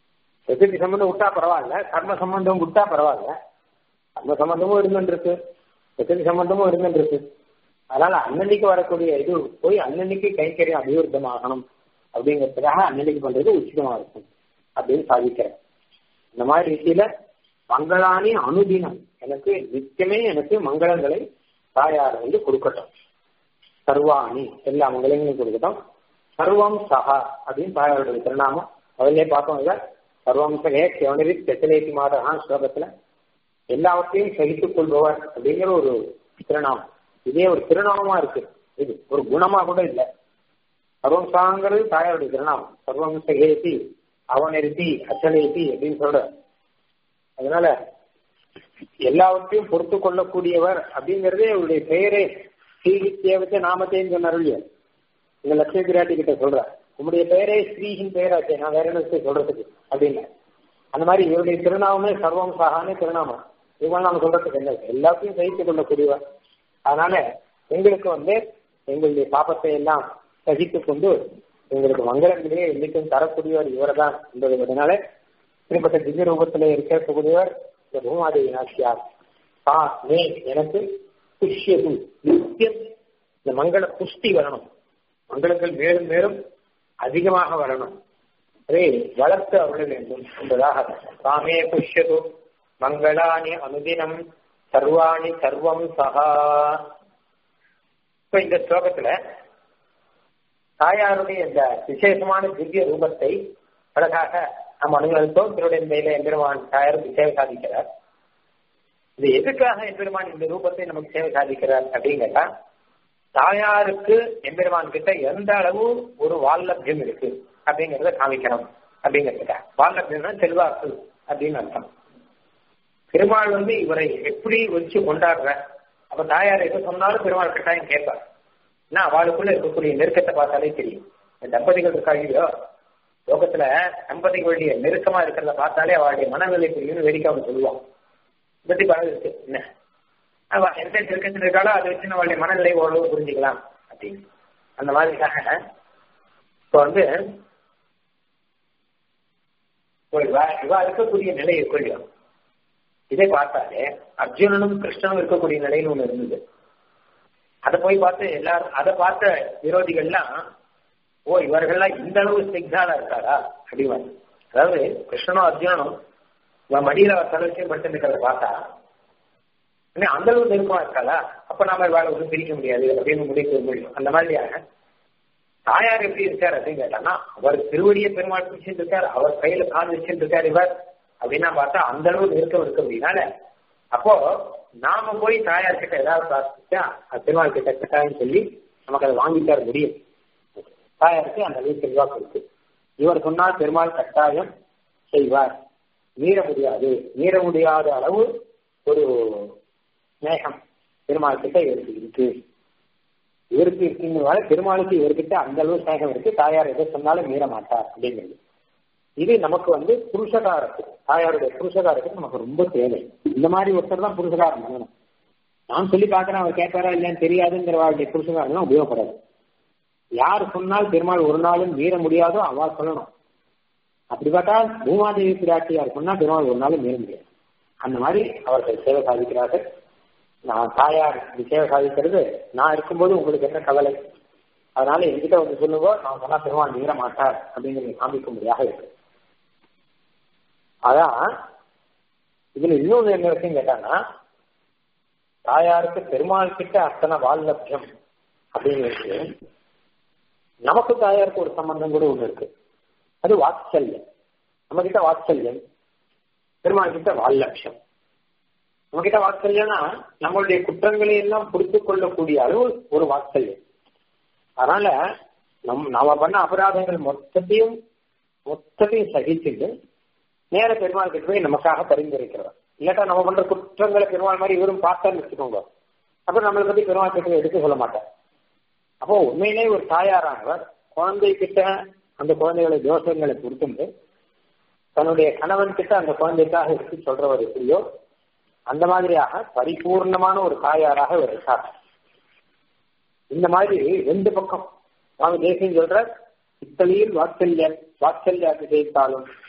பிரகிருதி சம்பந்தம் விட்டா பரவாயில்ல கர்ம சம்பந்தம் விட்டா பரவாயில்ல கர்ம சம்பந்தமும் இருந்துருக்கு பிரகிருதி சம்பந்தமும் இருந்துருக்கு அதனால அன்னன்னைக்கு வரக்கூடிய இது போய் அன்னன்னைக்கு கைக்கறியம் அபிவிருத்தம் ஆகணும் அப்படிங்கிறதுக்காக அன்னன்னைக்கு பண்றது உச்சிதமா இருக்கும் அப்படின்னு சாதிக்கிறேன் இந்த மாதிரி ரீதியில மங்களானி அனுதினம் எனக்கு நித்தியமே எனக்கு மங்களங்களை தாயார் வந்து கொடுக்கட்டும் சர்வாணி எல்லா மங்களங்களையும் கொடுக்கட்டும் சர்வம் சகா அப்படின்னு தாயாருடைய திருநாமம் அதிலே பார்த்தோம் இல்ல சர்வம் சகே சிவனரி தெசலேசி மாதா ஸ்லோகத்துல எல்லாவற்றையும் சகித்துக் கொள்பவர் அப்படிங்கிற ஒரு திருநாமம் இதே ஒரு திருநாமமா இருக்கு இது ஒரு குணமா கூட இல்லை சர்வம் சாங்கிறது தாயாருடைய திருநாமம் சர்வம் சகேசி அவனிருத்தி அச்சலேசி அப்படின்னு சொல்ற அதனால எல்லாவற்றையும் பொறுத்து கொள்ளக்கூடியவர் அப்படிங்கறதே அவருடைய பெயரே ஸ்ரீஹி தேவத்தை நாமத்தையும் சொன்னார் இல்லையா இந்த லட்சுமி பிராட்டி கிட்ட சொல்ற உங்களுடைய பெயரே ஸ்ரீஹின் பெயராச்சே நான் வேற என்ன சொல்றதுக்கு அப்படின்னு அந்த மாதிரி இவருடைய திருநாமமே சர்வம் சகானே திருநாமம் இவங்க நாம சொல்றதுக்கு என்ன எல்லாத்தையும் சகித்துக் கொள்ளக்கூடியவர் அதனால எங்களுக்கு வந்து எங்களுடைய பாப்பத்தை எல்லாம் சகித்துக் கொண்டு எங்களுக்கு மங்களங்களே என்னைக்கும் தரக்கூடியவர் இவர் தான் என்பதனால இப்படிப்பட்ட திவ்ய ரூபத்தில் இருக்கக்கூடியவர் இந்த பூமாதேவி நாச்சியார் ஆ மே எனக்கு புஷ்யது நித்தியம் இந்த மங்கள புஷ்டி வரணும் மங்களங்கள் மேலும் மேலும் அதிகமாக வரணும் அதை வளர்த்து அருள வேண்டும் என்பதாக தாமே புஷ்யது மங்களானி அனுதினம் சர்வாணி சர்வம் சகா இப்ப இந்த ஸ்லோகத்துல தாயாருடைய இந்த விசேஷமான திவ்ய ரூபத்தை அழகாக நம்ம அனுபவித்தோம் திருடந்தையில எம்பெருமான் தாயாருக்கு சேவை சாதிக்கிறார் இது எதுக்காக எம்பெருமான் இந்த ரூபத்தை நமக்கு சேவை சாதிக்கிறார் அப்படின்னு கேட்டா தாயாருக்கு எம்பெருமான் கிட்ட எந்த அளவு ஒரு வால்லபியம் இருக்கு அப்படிங்கறத காமிக்கணும் அப்படிங்கிறதுக்காக வால்லபியம்னா செல்வாக்கு அப்படின்னு அர்த்தம் பெருமாள் வந்து இவரை எப்படி வச்சு கொண்டாடுற அப்ப தாயார் எது சொன்னாலும் பெருமாள் கட்டாயம் கேட்பார் ஏன்னா அவளுக்குள்ள இருக்கக்கூடிய நெருக்கத்தை பார்த்தாலே தெரியும் இந்த தம்பதிகள் இருக்காங்களோ லோகத்துல தம்பதிகளுடைய நெருக்கமா இருக்கிறத பார்த்தாலே அவளுடைய மனநிலை புரியும் வேடிக்கை அவன் சொல்லுவான் பத்தி படம் இருக்கு என்ன அவ எந்த நெருக்கத்தில் இருக்காளோ அதை வச்சு அவளுடைய மனநிலை ஓரளவு புரிஞ்சுக்கலாம் அப்படின்னு அந்த மாதிரிக்காக இப்போ வந்து இவா இருக்கக்கூடிய நிலை இருக்கும் இதை பார்த்தாலே அர்ஜுனனும் கிருஷ்ணனும் இருக்கக்கூடிய நிலைன்னு ஒண்ணு இருந்தது அதை போய் பார்த்து எல்லாரும் அதை பார்த்த விரோதிகள்லாம் ஓ இவர்கள்லாம் இந்த அளவு சிக்னாலா இருக்காரா அப்படின்னு அதாவது கிருஷ்ணனும் அர்ஜுனனும் இவன் மடியில தலைச்சியம் பட்டு இருக்கிறத பார்த்தா அந்த அளவு நெருக்கமா இருக்காளா அப்ப நாம இவாளை ஒன்றும் பிரிக்க முடியாது அப்படின்னு முடிக்க முடியும் அந்த மாதிரியாக தாயார் எப்படி இருக்கார் அப்படின்னு கேட்டான்னா அவர் திருவடியை பெருமாள் பிடிச்சிட்டு இருக்கார் அவர் கையில கால் வச்சுட்டு இருக்கார் இவர் அப்படின்னா பார்த்தா அந்த அளவு நெருக்கம் இருக்கு அப்படின்னால அப்போ நாம போய் தாயார் கிட்ட ஏதாவது பிரார்த்திச்சா அது பெருமாள் கிட்ட கட்டாயம் சொல்லி நமக்கு அதை வாங்கித்தர முடியும் தாயாருக்கு அந்த அளவு செல்வாக்கு இருக்கு இவர் சொன்னால் பெருமாள் கட்டாயம் செய்வார் மீற முடியாது மீற முடியாத அளவு ஒரு ஸ்நேகம் பெருமாள் கிட்ட இவருக்கு இருக்கு இவருக்கு இருக்குங்கிறதால பெருமாளுக்கு இவர்கிட்ட அந்த அளவு ஸ்நேகம் இருக்கு தாயார் எதை சொன்னாலும் மீற மாட்டார் அப்படிங்கிறது இது நமக்கு வந்து புருஷகாரத்துக்கு தாயாருடைய புருஷகாரத்துக்கு நமக்கு ரொம்ப தேவை இந்த மாதிரி ஒருத்தர் தான் புருஷகாரம் பண்ணணும் நான் சொல்லி பார்க்கறேன் அவர் கேட்பாரா இல்லையான்னு தெரியாதுங்கிறவாளுடைய புருஷகாரம் உபயோகப்படாது யார் சொன்னால் பெருமாள் ஒரு நாளும் மீற முடியாதோ அவா சொல்லணும் அப்படி பார்த்தா பூமாதேவி பிராட்டியார் சொன்னா பெருமாள் ஒரு நாளும் மீற முடியாது அந்த மாதிரி அவர்கள் சேவை சாதிக்கிறார்கள் நான் தாயார் சேவை சாதிக்கிறது நான் இருக்கும்போது உங்களுக்கு என்ன கவலை அதனால என்கிட்ட வந்து சொல்லுங்க நான் சொன்னா பெருமாள் மீற மாட்டார் அப்படிங்கிறத காமிக்க முடியாக இருக்கு அதான் இதுல இன்னொன்று என்ன இருக்குன்னு கேட்டாங்கன்னா தாயாருக்கு பெருமாள் கிட்ட அத்தனை வால்லபியம் அப்படிங்கிறது நமக்கு தாயாருக்கு ஒரு சம்பந்தம் கூட ஒண்ணு இருக்கு அது வாத்சல்யம் நம்ம கிட்ட வாத்சல்யம் பெருமாள் கிட்ட வால்லட்சம் நம்ம கிட்ட வாத்சல்யம்னா நம்மளுடைய குற்றங்களை எல்லாம் புரிந்து கொள்ளக்கூடிய அளவு ஒரு வாத்சல்யம் அதனால நம் நாம பண்ண அபராதங்கள் மொத்தத்தையும் மொத்தத்தையும் சகிச்சுட்டு நேர பெருமாள் கிட்ட போய் நமக்காக பரிந்துரைக்கிறவர் இல்லாட்டா நம்ம பண்ற குற்றங்களை பெருமாள் மாதிரி இவரும் பார்த்தான்னு வச்சுக்கோங்க அப்ப நம்மளை பத்தி பெருமாள் கிட்ட எடுத்து சொல்ல மாட்டார் அப்போ உண்மையிலே ஒரு தாயாரானவர் குழந்தை கிட்ட அந்த குழந்தைகளை தோஷங்களை பொறுத்துண்டு தன்னுடைய கணவன் கிட்ட அந்த குழந்தைக்காக எடுத்து சொல்றவர் எப்படியோ அந்த மாதிரியாக பரிபூர்ணமான ஒரு தாயாராக இவர் இருக்கார் இந்த மாதிரி ரெண்டு பக்கம் சுவாமி தேசியம் சொல்ற இத்தனையில் வாத்சல்ய வாத்சல்ய அதிசயித்தாலும்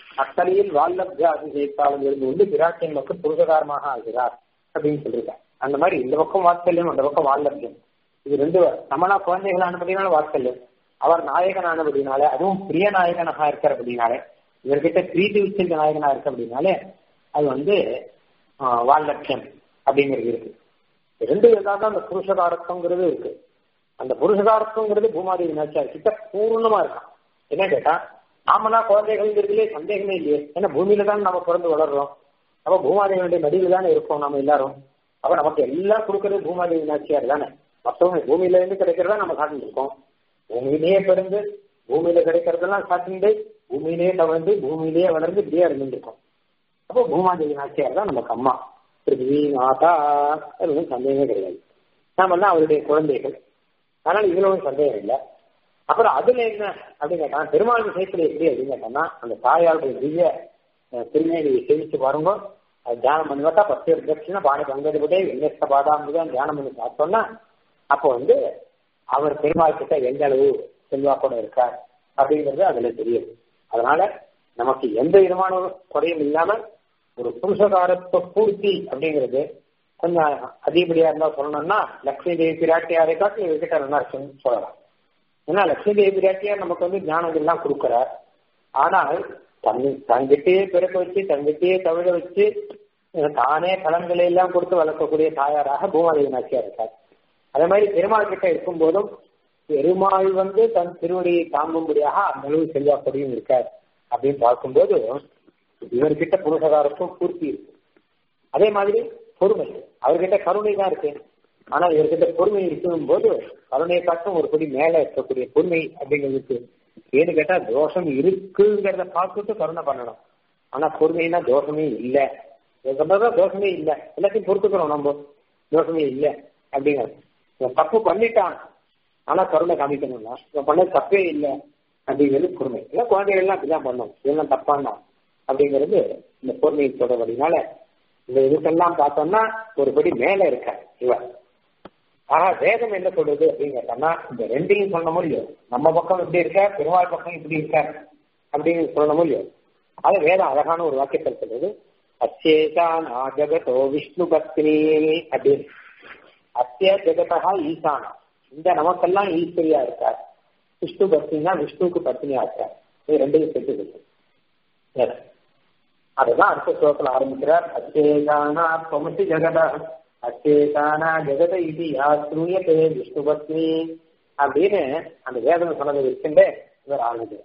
அத்தனையில் வால்லப்ய அதிசயித்தாலும் இருந்து வந்து பிராட்டியின் மக்கள் புருஷகாரமாக ஆகிறார் அப்படின்னு சொல்லியிருக்காங்க அந்த மாதிரி இந்த பக்கம் வாத்சல்யம் அந்த பக்கம் வால்லப்யம் இது ரெண்டு நம்மளா குழந்தைகள் ஆனபடினால வாத்சல்யம் அவர் நாயகன் ஆனபடினாலே அதுவும் பிரிய நாயகனாக இருக்கிற அப்படின்னாலே இவர்கிட்ட பிரீதி உச்சந்த நாயகனா இருக்க அப்படின்னாலே அது வந்து வால்லட்சியம் அப்படிங்கிறது இருக்கு ரெண்டு விதமாக அந்த புருஷகாரத்துவங்கிறது இருக்கு அந்த புருஷகாரத்துவங்கிறது பூமாதேவி நாச்சியார் கிட்ட பூர்ணமா இருக்கான் என்ன கேட்டா நாமெல்லாம் குழந்தைகள்ங்கிறதுலே சந்தேகமே இல்லையே ஏன்னா பூமியில தான் நம்ம பிறந்து வளர்றோம் அப்ப பூமாதேவியுடைய மடியில தானே இருக்கோம் நம்ம எல்லாரும் அப்ப நமக்கு எல்லாம் கொடுக்கறது பூமாதேவி நாச்சியார் தானே மற்றவங்க பூமியில இருந்து கிடைக்கிறதா நம்ம சாப்பிட்டு இருக்கோம் பூமியிலேயே பிறந்து பூமியில கிடைக்கிறதெல்லாம் சாப்பிட்டு பூமியிலேயே தவழ்ந்து பூமியிலேயே வளர்ந்து இப்படியே இருந்துருக்கோம் அப்போ பூமாதேவி நாச்சியார் தான் நமக்கு அம்மா பிருத்திவி மாதா அது சந்தேகமே கிடையாது நாம தான் அவருடைய குழந்தைகள் அதனால இதுல ஒன்றும் சந்தேகம் இல்லை அப்புறம் அதுல என்ன அப்படின்னு கேட்டா பெருமாள் விஷயத்துல எப்படி அப்படின்னு கேட்டோம்னா அந்த தாயாருடைய திவ்ய திருநெல்வேலியை சேவிச்சு பாருங்க அது தியானம் பண்ணி பார்த்தா பத்து தட்சிணா பாணி பங்கதுபதே வெங்கஸ்த பாதாம்புதான் தியானம் பண்ணி பார்த்தோம்னா அப்போ வந்து அவர் பெருமாள் கிட்ட எந்த அளவு செல்வாக்கோட இருக்கார் அப்படிங்கிறது அதுல தெரியுது அதனால நமக்கு எந்த விதமான குறையும் இல்லாம ஒரு புருஷகாரத்துவ பூர்த்தி அப்படிங்கிறது கொஞ்சம் அதிகப்படியா இருந்தா சொல்லணும்னா லட்சுமி தேவி பிராட்டியாரை காட்டி இவர்கிட்ட நல்லா இருக்குன்னு சொல்லலாம் ஏன்னா லட்சுமி தேவி பிராட்டியார் நமக்கு வந்து ஞானம் எல்லாம் கொடுக்கிறார் ஆனால் தன் தங்கிட்டே பிறக்க வச்சு தங்கிட்டே தவிழ வச்சு தானே பலன்களை எல்லாம் கொடுத்து வளர்க்கக்கூடிய தாயாராக பூமாதேவி நாச்சியா இருக்கார் அதே மாதிரி பெருமாள் கிட்ட இருக்கும் போதும் பெருமாள் வந்து தன் திருவடியை தாங்கும்படியாக அந்த அளவு செல்வாப்படியும் இருக்கார் அப்படின்னு பார்க்கும்போது இவர்கிட்ட புருஷகாரத்தும் பூர்த்தி இருக்கு அதே மாதிரி பொறுமை அவர்கிட்ட கருணை தான் இருக்கு ஆனா இவர்கிட்ட பொறுமை இருக்கும் போது கருணையை காட்டும் ஒரு படி மேல இருக்கக்கூடிய பொறுமை அப்படிங்கிறதுக்கு ஏன்னு கேட்டா தோஷம் இருக்குங்கிறத பார்த்துட்டு கருணை பண்ணணும் ஆனா பொறுமைனா தோஷமே இல்லை சொன்னதான் தோஷமே இல்லை எல்லாத்தையும் பொறுத்துக்கிறோம் நம்ம தோஷமே இல்லை அப்படிங்கிறது இவன் தப்பு பண்ணிட்டான் ஆனா கருணை காமிக்கணும்னா இவன் பண்ணது தப்பே இல்லை அப்படிங்கிறது பொறுமை இல்லை குழந்தைகள் எல்லாம் அப்படிதான் பண்ணும் இதெல்லாம் தப்பானா அப்படிங்கிறது இந்த பொறுமையை தொடர்படினால இந்த இதுக்கெல்லாம் பார்த்தோம்னா ஒரு படி மேல இருக்க இவன் ஆனா வேதம் என்ன சொல்றது அப்படின்னு கேட்டோம்னா இந்த ரெண்டையும் சொல்ல முடியும் நம்ம பக்கம் இப்படி இருக்க பெருமாள் பக்கம் இப்படி இருக்க அப்படின்னு சொல்ல முடியும் அது வேதம் அழகான ஒரு வாக்கியத்தை சொல்றது அச்சேஷானா ஜெகதோ விஷ்ணு பத்னி அப்படின்னு அத்திய ஜெகதா ஈசானா இந்த நமக்கெல்லாம் ஈஸ்வரியா இருக்கார் விஷ்ணு பத்னினா விஷ்ணுவுக்கு பத்னியா இருக்கார் இது ரெண்டையும் சேர்த்து அதுதான் அடுத்த ஸ்லோகத்தில் ஆரம்பிக்கிறார் அச்சேதானா தொமசி ஜெகத அச்சேதானா ஜெகத இது யாத்ரூயத்தே விஷ்ணு பத்னி அப்படின்னு அந்த வேதம் சொன்னதை வச்சுட்டு இவர் ஆரம்பிக்கிறார்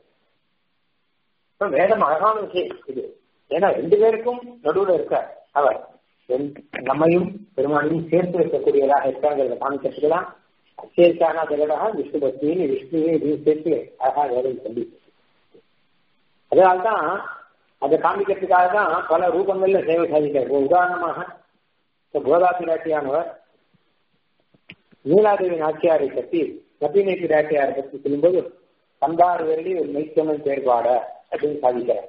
வேதம் அழகான விஷயம் இது ஏன்னா ரெண்டு பேருக்கும் நடுவில் இருக்கார் அவர் நம்மையும் பெருமாளையும் சேர்த்து வைக்கக்கூடியதாக இருக்காங்கிறத காமிக்கிறதுக்குதான் அச்சேதானா ஜெகதா விஷ்ணு பத்னின்னு விஷ்ணுவையும் இதையும் சேர்த்து அழகா வேதம் சொல்லி அதனால்தான் அதை காமிக்கிறதுக்காக தான் பல ரூபங்கள்ல சேவை சாதிக்கிறார் உதாரணமாக கோதா பிராட்டியானவர் நீலாதேவி நாச்சியாரை பற்றி நப்பினை பிராட்டியாரை பற்றி சொல்லும்போது பந்தாறு வெள்ளி ஒரு மெய்த்தமிழ் செயற்பாட அப்படின்னு சாதிக்கிறார்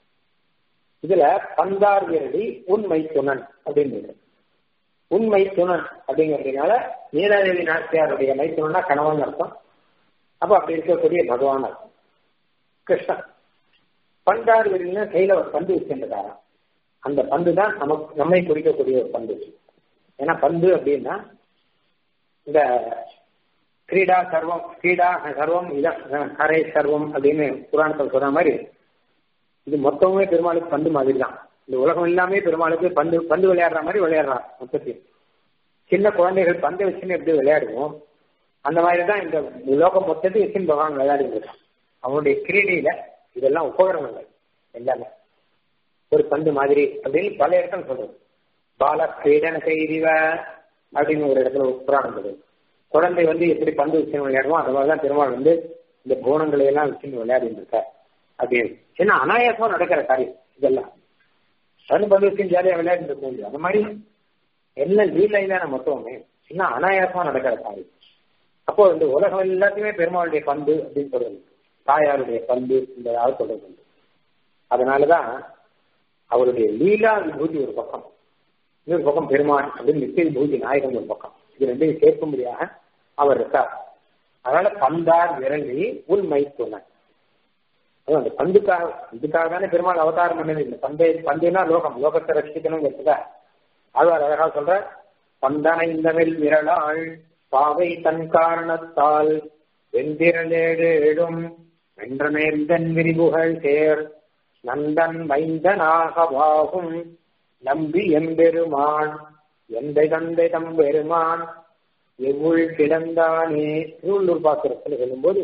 இதுல பந்தார் விரடி உண்மை துணன் அப்படின்னு உண்மை துணன் அப்படிங்கிறதுனால நீலாதேவி நாச்சியாருடைய மைத்துனா கணவன் அர்த்தம் அப்ப அப்படி இருக்கக்கூடிய பகவான் அர்த்தம் கிருஷ்ணன் பண்டார் வெளியில கையில ஒரு பந்து வச்சிருந்தாரா அந்த பந்து தான் நமக்கு நம்மை குறிக்கக்கூடிய ஒரு பந்து ஏன்னா பந்து அப்படின்னா இந்த கிரீடா சர்வம் கிரீடா சர்வம் இதான் ஹரே சர்வம் அப்படின்னு புராணத்தில் சொன்ன மாதிரி இது மொத்தமே பெருமாளுக்கு பந்து மாதிரி தான் இந்த உலகம் எல்லாமே பெருமாளுக்கு பந்து பந்து விளையாடுற மாதிரி விளையாடுறான் மொத்தத்தில் சின்ன குழந்தைகள் பந்தை வச்சுன்னு எப்படி விளையாடுவோம் அந்த மாதிரி தான் இந்த உலகம் மொத்தத்தையும் வச்சுன்னு பகவான் விளையாடிட்டு இருக்கான் அவனுடைய கிரீடையில இதெல்லாம் உபகரணங்கள் எல்லாமே ஒரு பந்து மாதிரி அப்படின்னு பல இடத்துல சொல்றது பால கிரீடன செய்திவ அப்படின்னு ஒரு இடத்துல புராணம் சொல்றது குழந்தை வந்து எப்படி பந்து வச்சு விளையாடுவோம் அது மாதிரிதான் பெருமாள் வந்து இந்த கோணங்களை எல்லாம் வச்சு விளையாடிட்டு இருக்கார் அப்படின்னு ஏன்னா அனாயாசமா நடக்கிற காரியம் இதெல்லாம் பந்து பந்து வச்சு ஜாலியா விளையாடிட்டு இருக்க முடியும் அந்த மாதிரி எல்லாம் லீலையில மொத்தமே சின்ன அனாயாசமா நடக்கிற காரியம் அப்போ இந்த உலகம் எல்லாத்தையுமே பெருமாளுடைய பந்து அப்படின்னு சொல்றது தாயாருடைய பந்து இந்த சொல்றது உண்டு அதனாலதான் அவருடைய லீலா விபூதி ஒரு பக்கம் இன்னொரு பக்கம் பெருமாள் அப்படின்னு நித்திய விபூதி நாயகம் ஒரு பக்கம் இது ரெண்டையும் சேர்க்கும்படியாக அவர் இருக்கார் அதனால பந்தார் விரலி உண்மை துணை அந்த பந்துக்காக இதுக்காக தானே பெருமாள் அவதாரம் பண்ணது இல்லை பந்தை பந்துனா லோகம் லோகத்தை ரசிக்கணுங்கிறதுக்கா ஆழ்வார் அழகா சொல்ற பந்தனை இந்தமில் விரலாள் பாவை தன் காரணத்தால் வெந்திரலேடும் வென்ற நேர்ந்தன் விரிவுகள் சேர் நந்தன் மைந்தனாகவாகும் நம்பி எம்பெருமான் எந்தை தந்தை தம்பெருமான் எவ்வுள் கிடந்தானே திருவள்ளூர் பாசுரத்தில் சொல்லும்போது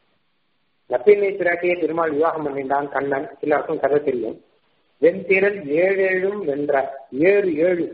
நப்பினை பிராட்டியை திருமால் விவாகம் பண்ணிட்டான் கண்ணன் எல்லாருக்கும் கதை தெரியும் வெண்திரல் ஏழேழும் வென்ற ஏழு ஏழு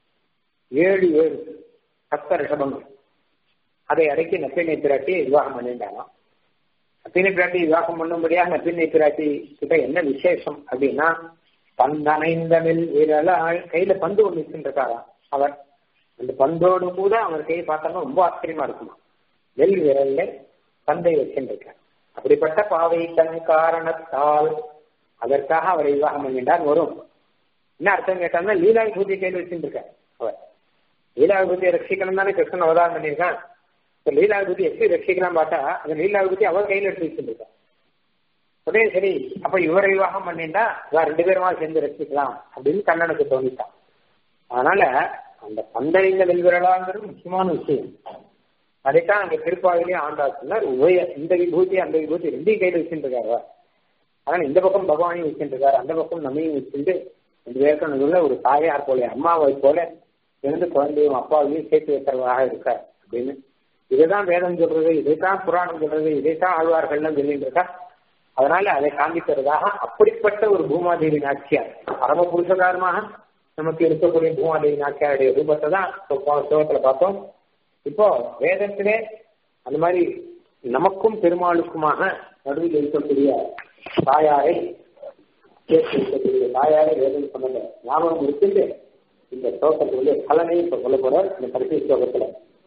ஏழு ஏழு சப்த ரிஷபங்கள் அதை அடக்கி நப்பினை பிராட்டியை விவாகம் பண்ணிட்டானாம் நப்பினை பிராட்டி விவாகம் பண்ணும்படியாக நப்பினை பிராட்டி கிட்ட என்ன விசேஷம் அப்படின்னா பந்தனைந்தமில் விரலால் கையில பந்து ஒன்று வச்சுருக்காராம் அவர் அந்த பந்தோடு கூட அவர் கையை பார்த்தோம்னா ரொம்ப ஆச்சரியமா இருக்குமா நெல் விரல்ல பந்தை வச்சுருக்கார் அப்படிப்பட்ட பாவை தன் காரணத்தால் அதற்காக அவரை விவாகம் பண்ணிட்டார் வரும் என்ன அர்த்தம் கேட்டாங்கன்னா லீலா விபூதி கையில் வச்சுருக்கார் அவர் லீலா விபூதியை ரட்சிக்கணும் தானே கிருஷ்ணன் அவதாரம் பண்ணியிருக்கான் இப்போ லீலா விபூதி எப்படி ரட்சிக்கலாம் பார்த்தா அந்த லீலா விபூதி அவர் கையில் எடுத்து வச்சுருக்கார் உடனே சரி அப்ப இவரை விவாகம் பண்ணிட்டா ரெண்டு பேருமா சேர்ந்து ரசிக்கலாம் அப்படின்னு கண்ணனுக்கு தோணிட்டான் அதனால அந்த பந்தறிந்த வெல்விரலாங்கிறது முக்கியமான விஷயம் அதைத்தான் அங்க திருப்பாவிலேயே ஆண்டாச்சுனார் உபய இந்த விபூதி அந்த விபூதி ரெண்டையும் கையில் வச்சுருக்காரு அதனால இந்த பக்கம் பகவானையும் வச்சுருக்காரு அந்த பக்கம் நம்மையும் வச்சுட்டு ரெண்டு பேருக்கும் நடுவில் ஒரு தாயார் போல அம்மாவை போல இருந்து குழந்தையும் அப்பாவையும் சேர்த்து வைக்கிறவராக இருக்கார் அப்படின்னு இதுதான் வேதம் சொல்றது இதைத்தான் புராணம் சொல்றது இதைத்தான் ஆழ்வார்கள்லாம் சொல்லிட்டு இருக்கா அதனால அதை காண்பிக்கிறதாக அப்படிப்பட்ட ஒரு பூமாதேவி நாச்சியார் பரம புருஷகாரமாக நமக்கு இருக்கக்கூடிய பூமாதேவி நாச்சியாருடைய ரூபத்தை தான் சோகத்துல பார்த்தோம் இப்போ வேதத்திலே அந்த மாதிரி நமக்கும் பெருமாளுக்குமாக நடுவில் இருக்கக்கூடிய தாயாரை சேர்த்து இருக்கக்கூடிய தாயாரை வேதம் சொன்னது ஞாபகம் இருக்குது இந்த ஸ்லோகத்துடைய பலனை இப்ப சொல்ல போற இந்த கடைசி ஸ்லோகத்துல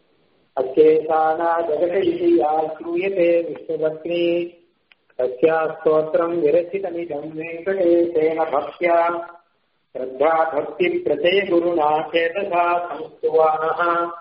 அச்சேதானா ஜெகதா ஸ்ரூயதே விஷ்ணுபத்னி तस्या स्तोत्रम् विरचितमिदम् वेङ्कटेशेन भक्त्या श्रद्धा भक्तिम् प्रते गुरुणा चेतसा संस्तुवानः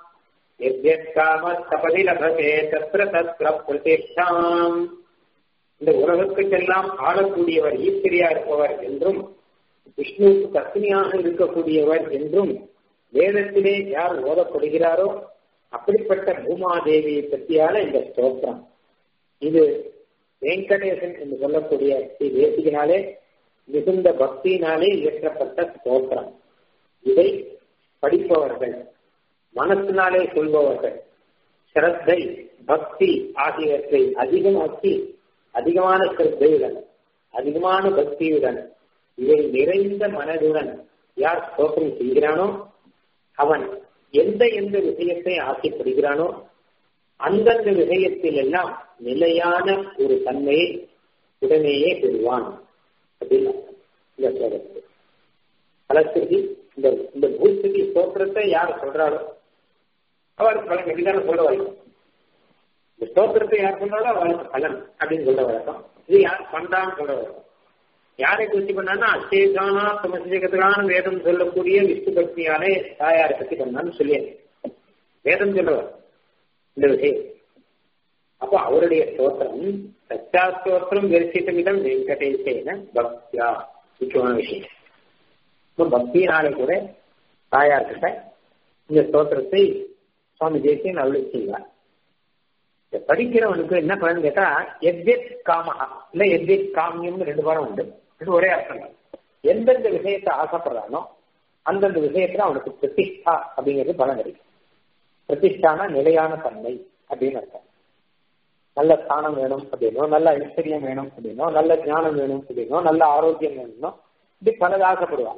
यद्यत्कामस्तपदि लभते तत्र तत्र பிரதிஷ்டாம் இந்த உலகத்துக்கெல்லாம் ஆளக்கூடியவர் ஈஸ்வரியா இருப்பவர் என்றும் விஷ்ணுவுக்கு பத்னியாக இருக்கக்கூடியவர் என்றும் வேதத்திலே யார் ஓதப்படுகிறாரோ அப்படிப்பட்ட பூமாதேவியை பற்றியான இந்த ஸ்தோத்திரம் இது வெங்கடேசன் என்று சொல்லக்கூடிய ஸ்ரீ தேசிகனாலே மிகுந்த பக்தியினாலே இயற்றப்பட்ட ஸ்தோத்திரம் இதை படிப்பவர்கள் மனசினாலே சொல்பவர்கள் சிரத்தை பக்தி ஆகியவற்றை அதிகமாக்கி அதிகமான சிரத்தையுடன் அதிகமான பக்தியுடன் இவை நிறைந்த மனதுடன் யார் ஸ்தோத்திரம் செய்கிறானோ அவன் எந்த எந்த விஷயத்தை ஆசைப்படுகிறானோ அந்தந்த விஷயத்தில் எல்லாம் நிலையான ஒரு தன்மையை உடனேயே பெறுவான் அப்படின்னு இந்த ஸ்லோகத்தில் பலஸ்துதி இந்த இந்த பூஸ்துதி ஸ்தோத்திரத்தை யார் சொல்றாளோ அவருக்கு பலன் எப்படிதானே சொல்ல வழக்கம் இந்த ஸ்தோத்திரத்தை யார் சொல்றாளோ அவருக்கு பலன் அப்படின்னு சொல்ல வழக்கம் இது யார் பண்றான்னு சொல்ல வழக்கம் யாரை குறித்து பண்ணான்னா அச்சேதானா சமசிகத்துக்கான வேதம் சொல்லக்கூடிய விஷ்ணு பக்தியாலே தாயாரை பற்றி பண்ணான்னு சொல்லியேன் வேதம் சொல்றவர் இந்த விஷயம் அப்போ அவருடைய ஸ்தோத்திரம் சச்சா ஸ்தோத்திரம் தரிசித்தமிடம் வெங்கடேசேன பக்தியா முக்கியமான விஷயம் இப்போ பக்தியினாலே கூட தாயார்கிட்ட இந்த ஸ்தோத்திரத்தை சுவாமி தேசியன் அருளை செய்வார் படிக்கிறவனுக்கு என்ன பலன் கேட்டா எத்யத் காமஹா இல்ல எத்யத் காமியம்னு ரெண்டு பாடம் உண்டு இது ஒரே அர்த்தம் எந்தெந்த விஷயத்தை ஆசைப்படுறானோ அந்தந்த விஷயத்துல அவனுக்கு பிரதிஷ்டா அப்படிங்கிறது பலன் கிடைக்கும் பிரதிஷ்டான நிலையான தன்மை அப்படின்னு அர்த்தம் நல்ல ஸ்தானம் வேணும் அப்படின்னோ நல்ல ஐஸ்வர்யம் வேணும் அப்படின்னோ நல்ல ஞானம் வேணும் அப்படின்னோ நல்ல ஆரோக்கியம் வேணும்னோ இப்படி பலது ஆசைப்படுவான்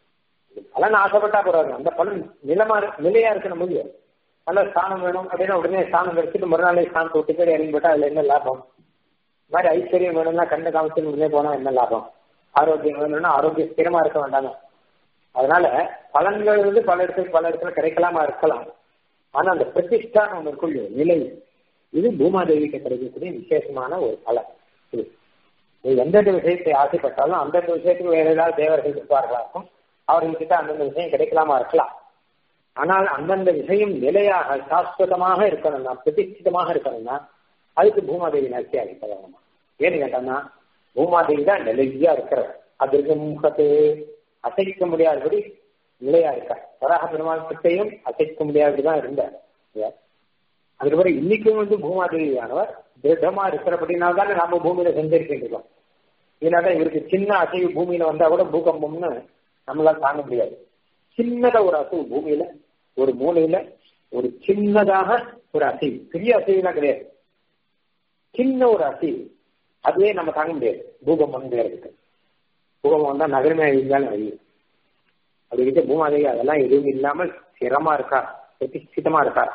பலன் ஆசைப்பட்டா போறாரு அந்த பலன் நிலமா நிலையா இருக்கணும் முடியும் நல்ல ஸ்தானம் வேணும் அப்படின்னா உடனே ஸ்தானம் வச்சுட்டு மறுநாளே ஸ்தானத்தை விட்டு பேர் இறங்கி போட்டா அதுல என்ன லாபம் இந்த மாதிரி ஐஸ்வர்யம் வேணும்னா கண்ட காமிச்சு உடனே போனா என்ன லாபம் ஆரோக்கியம் வேணும்னா ஆரோக்கியம் ஸ்திரமா இருக்க வேண்டாமே அதனால பலன்கள் வந்து பல இடத்துல பல இடத்துல கிடைக்கலாமா இருக்கலாம் ஆனா அந்த பிரதிஷ்டான ஒன்று இருக்குள்ள நிலை இது பூமாதேவிக்கு கிடைக்கக்கூடிய விசேஷமான ஒரு பலன் இது எந்தெந்த விஷயத்தை ஆசைப்பட்டாலும் அந்தந்த விஷயத்துக்கு வேற ஏதாவது தேவர்கள் இருப்பார்களாகும் அவர்கள்கிட்ட அந்தந்த விஷயம் கிடைக்கலாமா இருக்கலாம் ஆனால் அந்தந்த விஷயம் நிலையாக சாஸ்வதமாக இருக்கணும்னா பிரதிஷ்டிதமாக இருக்கணும்னா அதுக்கு பூமாதேவி நர்த்தி ஆகிப்பதமா ஏன்னு கேட்டோம்னா பூமாதேவி தான் நிலையா இருக்கிறார் அதற்கு முகத்து அசைக்க முடியாதபடி நிலையா இருக்கார் வராக பெருமாள் கிட்டையும் அசைக்க முடியாதபடிதான் இருந்தார் அதுக்கப்புறம் இன்னைக்கும் வந்து பூமாதேவியானவர் திருடமா இருக்கிறபடினால தானே நாம பூமியில சஞ்சரிக்கிட்டு இருக்கோம் இதனால இவருக்கு சின்ன அசைவு பூமியில வந்தா கூட பூகம்பம்னு நம்மளால தாங்க முடியாது சின்னதா ஒரு அசைவு பூமியில ஒரு மூலையில ஒரு சின்னதாக ஒரு அசைவு பெரிய அசைவுலாம் கிடையாது சின்ன ஒரு அசைவு அதுவே நம்ம தாங்க முடியாது பூகம்பம் கிடையாது பூகம்பம் வந்தா நகரமே இருந்தாலும் அழியும் அதுக்கிட்ட பூமாதேவி அதெல்லாம் எதுவும் இல்லாமல் ஸ்திரமா இருக்கா பிரதிஷ்டிதமா இருக்கா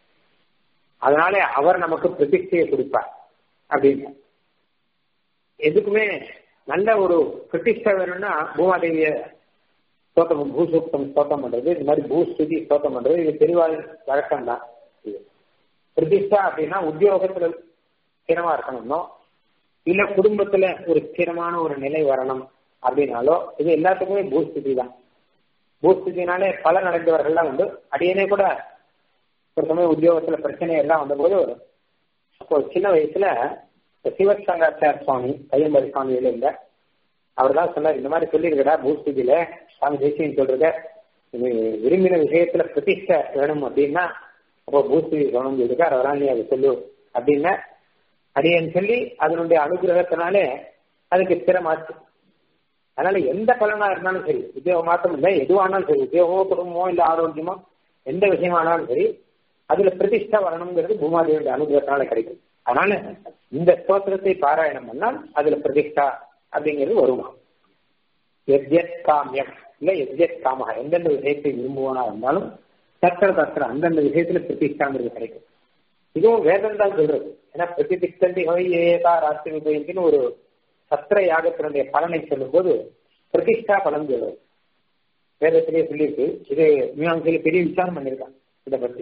அதனால அவர் நமக்கு பிரதிஷ்டையை கொடுப்பார் அப்படின்னு எதுக்குமே நல்ல ஒரு பிரதிஷ்டை வேணும்னா பூமாதேவிய ஸ்தோத்திரம் பூசூக்தம் ஸ்தோத்திரம் பண்றது இந்த மாதிரி பூஸ்துதி ஸ்தோத்திரம் பண்றது இது தெளிவாக வழக்கம் தான் பிரதிஷ்டா அப்படின்னா உத்தியோகத்துல ஸ்திரமா இருக்கணும்னோ இல்ல குடும்பத்துல ஒரு ஸ்திரமான ஒரு நிலை வரணும் அப்படின்னாலோ இது எல்லாத்துக்குமே பூஸ்துதி தான் பூஸ்துதினாலே பல நடந்தவர்கள்லாம் உண்டு அடியனே கூட ஒரு சமயம் உத்தியோகத்துல பிரச்சனை எல்லாம் வந்தபோது அப்போ சின்ன வயசுல சிவசங்காச்சார சுவாமி கையம்பரி சுவாமி இல்ல அவர் தான் சொன்னார் இந்த மாதிரி சொல்லியிருக்கடா பூஸ்துதியில சுவாமி தேசியம் சொல்றத விரும்பின விஷயத்துல பிரதிஷ்டை வேணும் அப்படின்னா அப்போ பூஸ்துதி சொல்லணும் இருக்கார் அவரால் நீ அதை சொல்லு அப்படின்னா அடியன்னு சொல்லி அதனுடைய அனுகிரகத்தினாலே அதுக்கு ஸ்திரமாச்சு அதனால எந்த பலனா இருந்தாலும் சரி உத்தியோகம் மாத்திரம் இல்லை எதுவானாலும் சரி உத்தியோகமோ குடும்பமோ இல்ல ஆரோக்கியமோ எந்த விஷயமானாலும் சரி அதுல பிரதிஷ்டா வரணுங்கிறது பூமாதேவியுடைய அனுகிரகத்தினால கிடைக்கும் அதனால இந்த ஸ்தோத்திரத்தை பாராயணம் பண்ணால் அதுல பிரதிஷ்டா அப்படிங்கிறது வருமா எத்யத் காமியம் இல்ல எத்யத் காமகா எந்தெந்த விஷயத்தை விரும்புவனா இருந்தாலும் தத்திர தத்திர அந்தந்த விஷயத்துல பிரதிஷ்டாங்கிறது கிடைக்கும் இதுவும் வேதம் தான் சொல்றது ஏன்னா பிரதிதிஷ்டந்தி ஏதா ராத்திரி உபயந்தின்னு ஒரு சத்திர யாகத்தினுடைய பலனை சொல்லும் போது பிரதிஷ்டா பலன் சொல்றது வேதத்திலேயே சொல்லியிருக்கு இது மீனாம்சையில பெரிய விசாரம் பண்ணியிருக்காங்க இதை பத்தி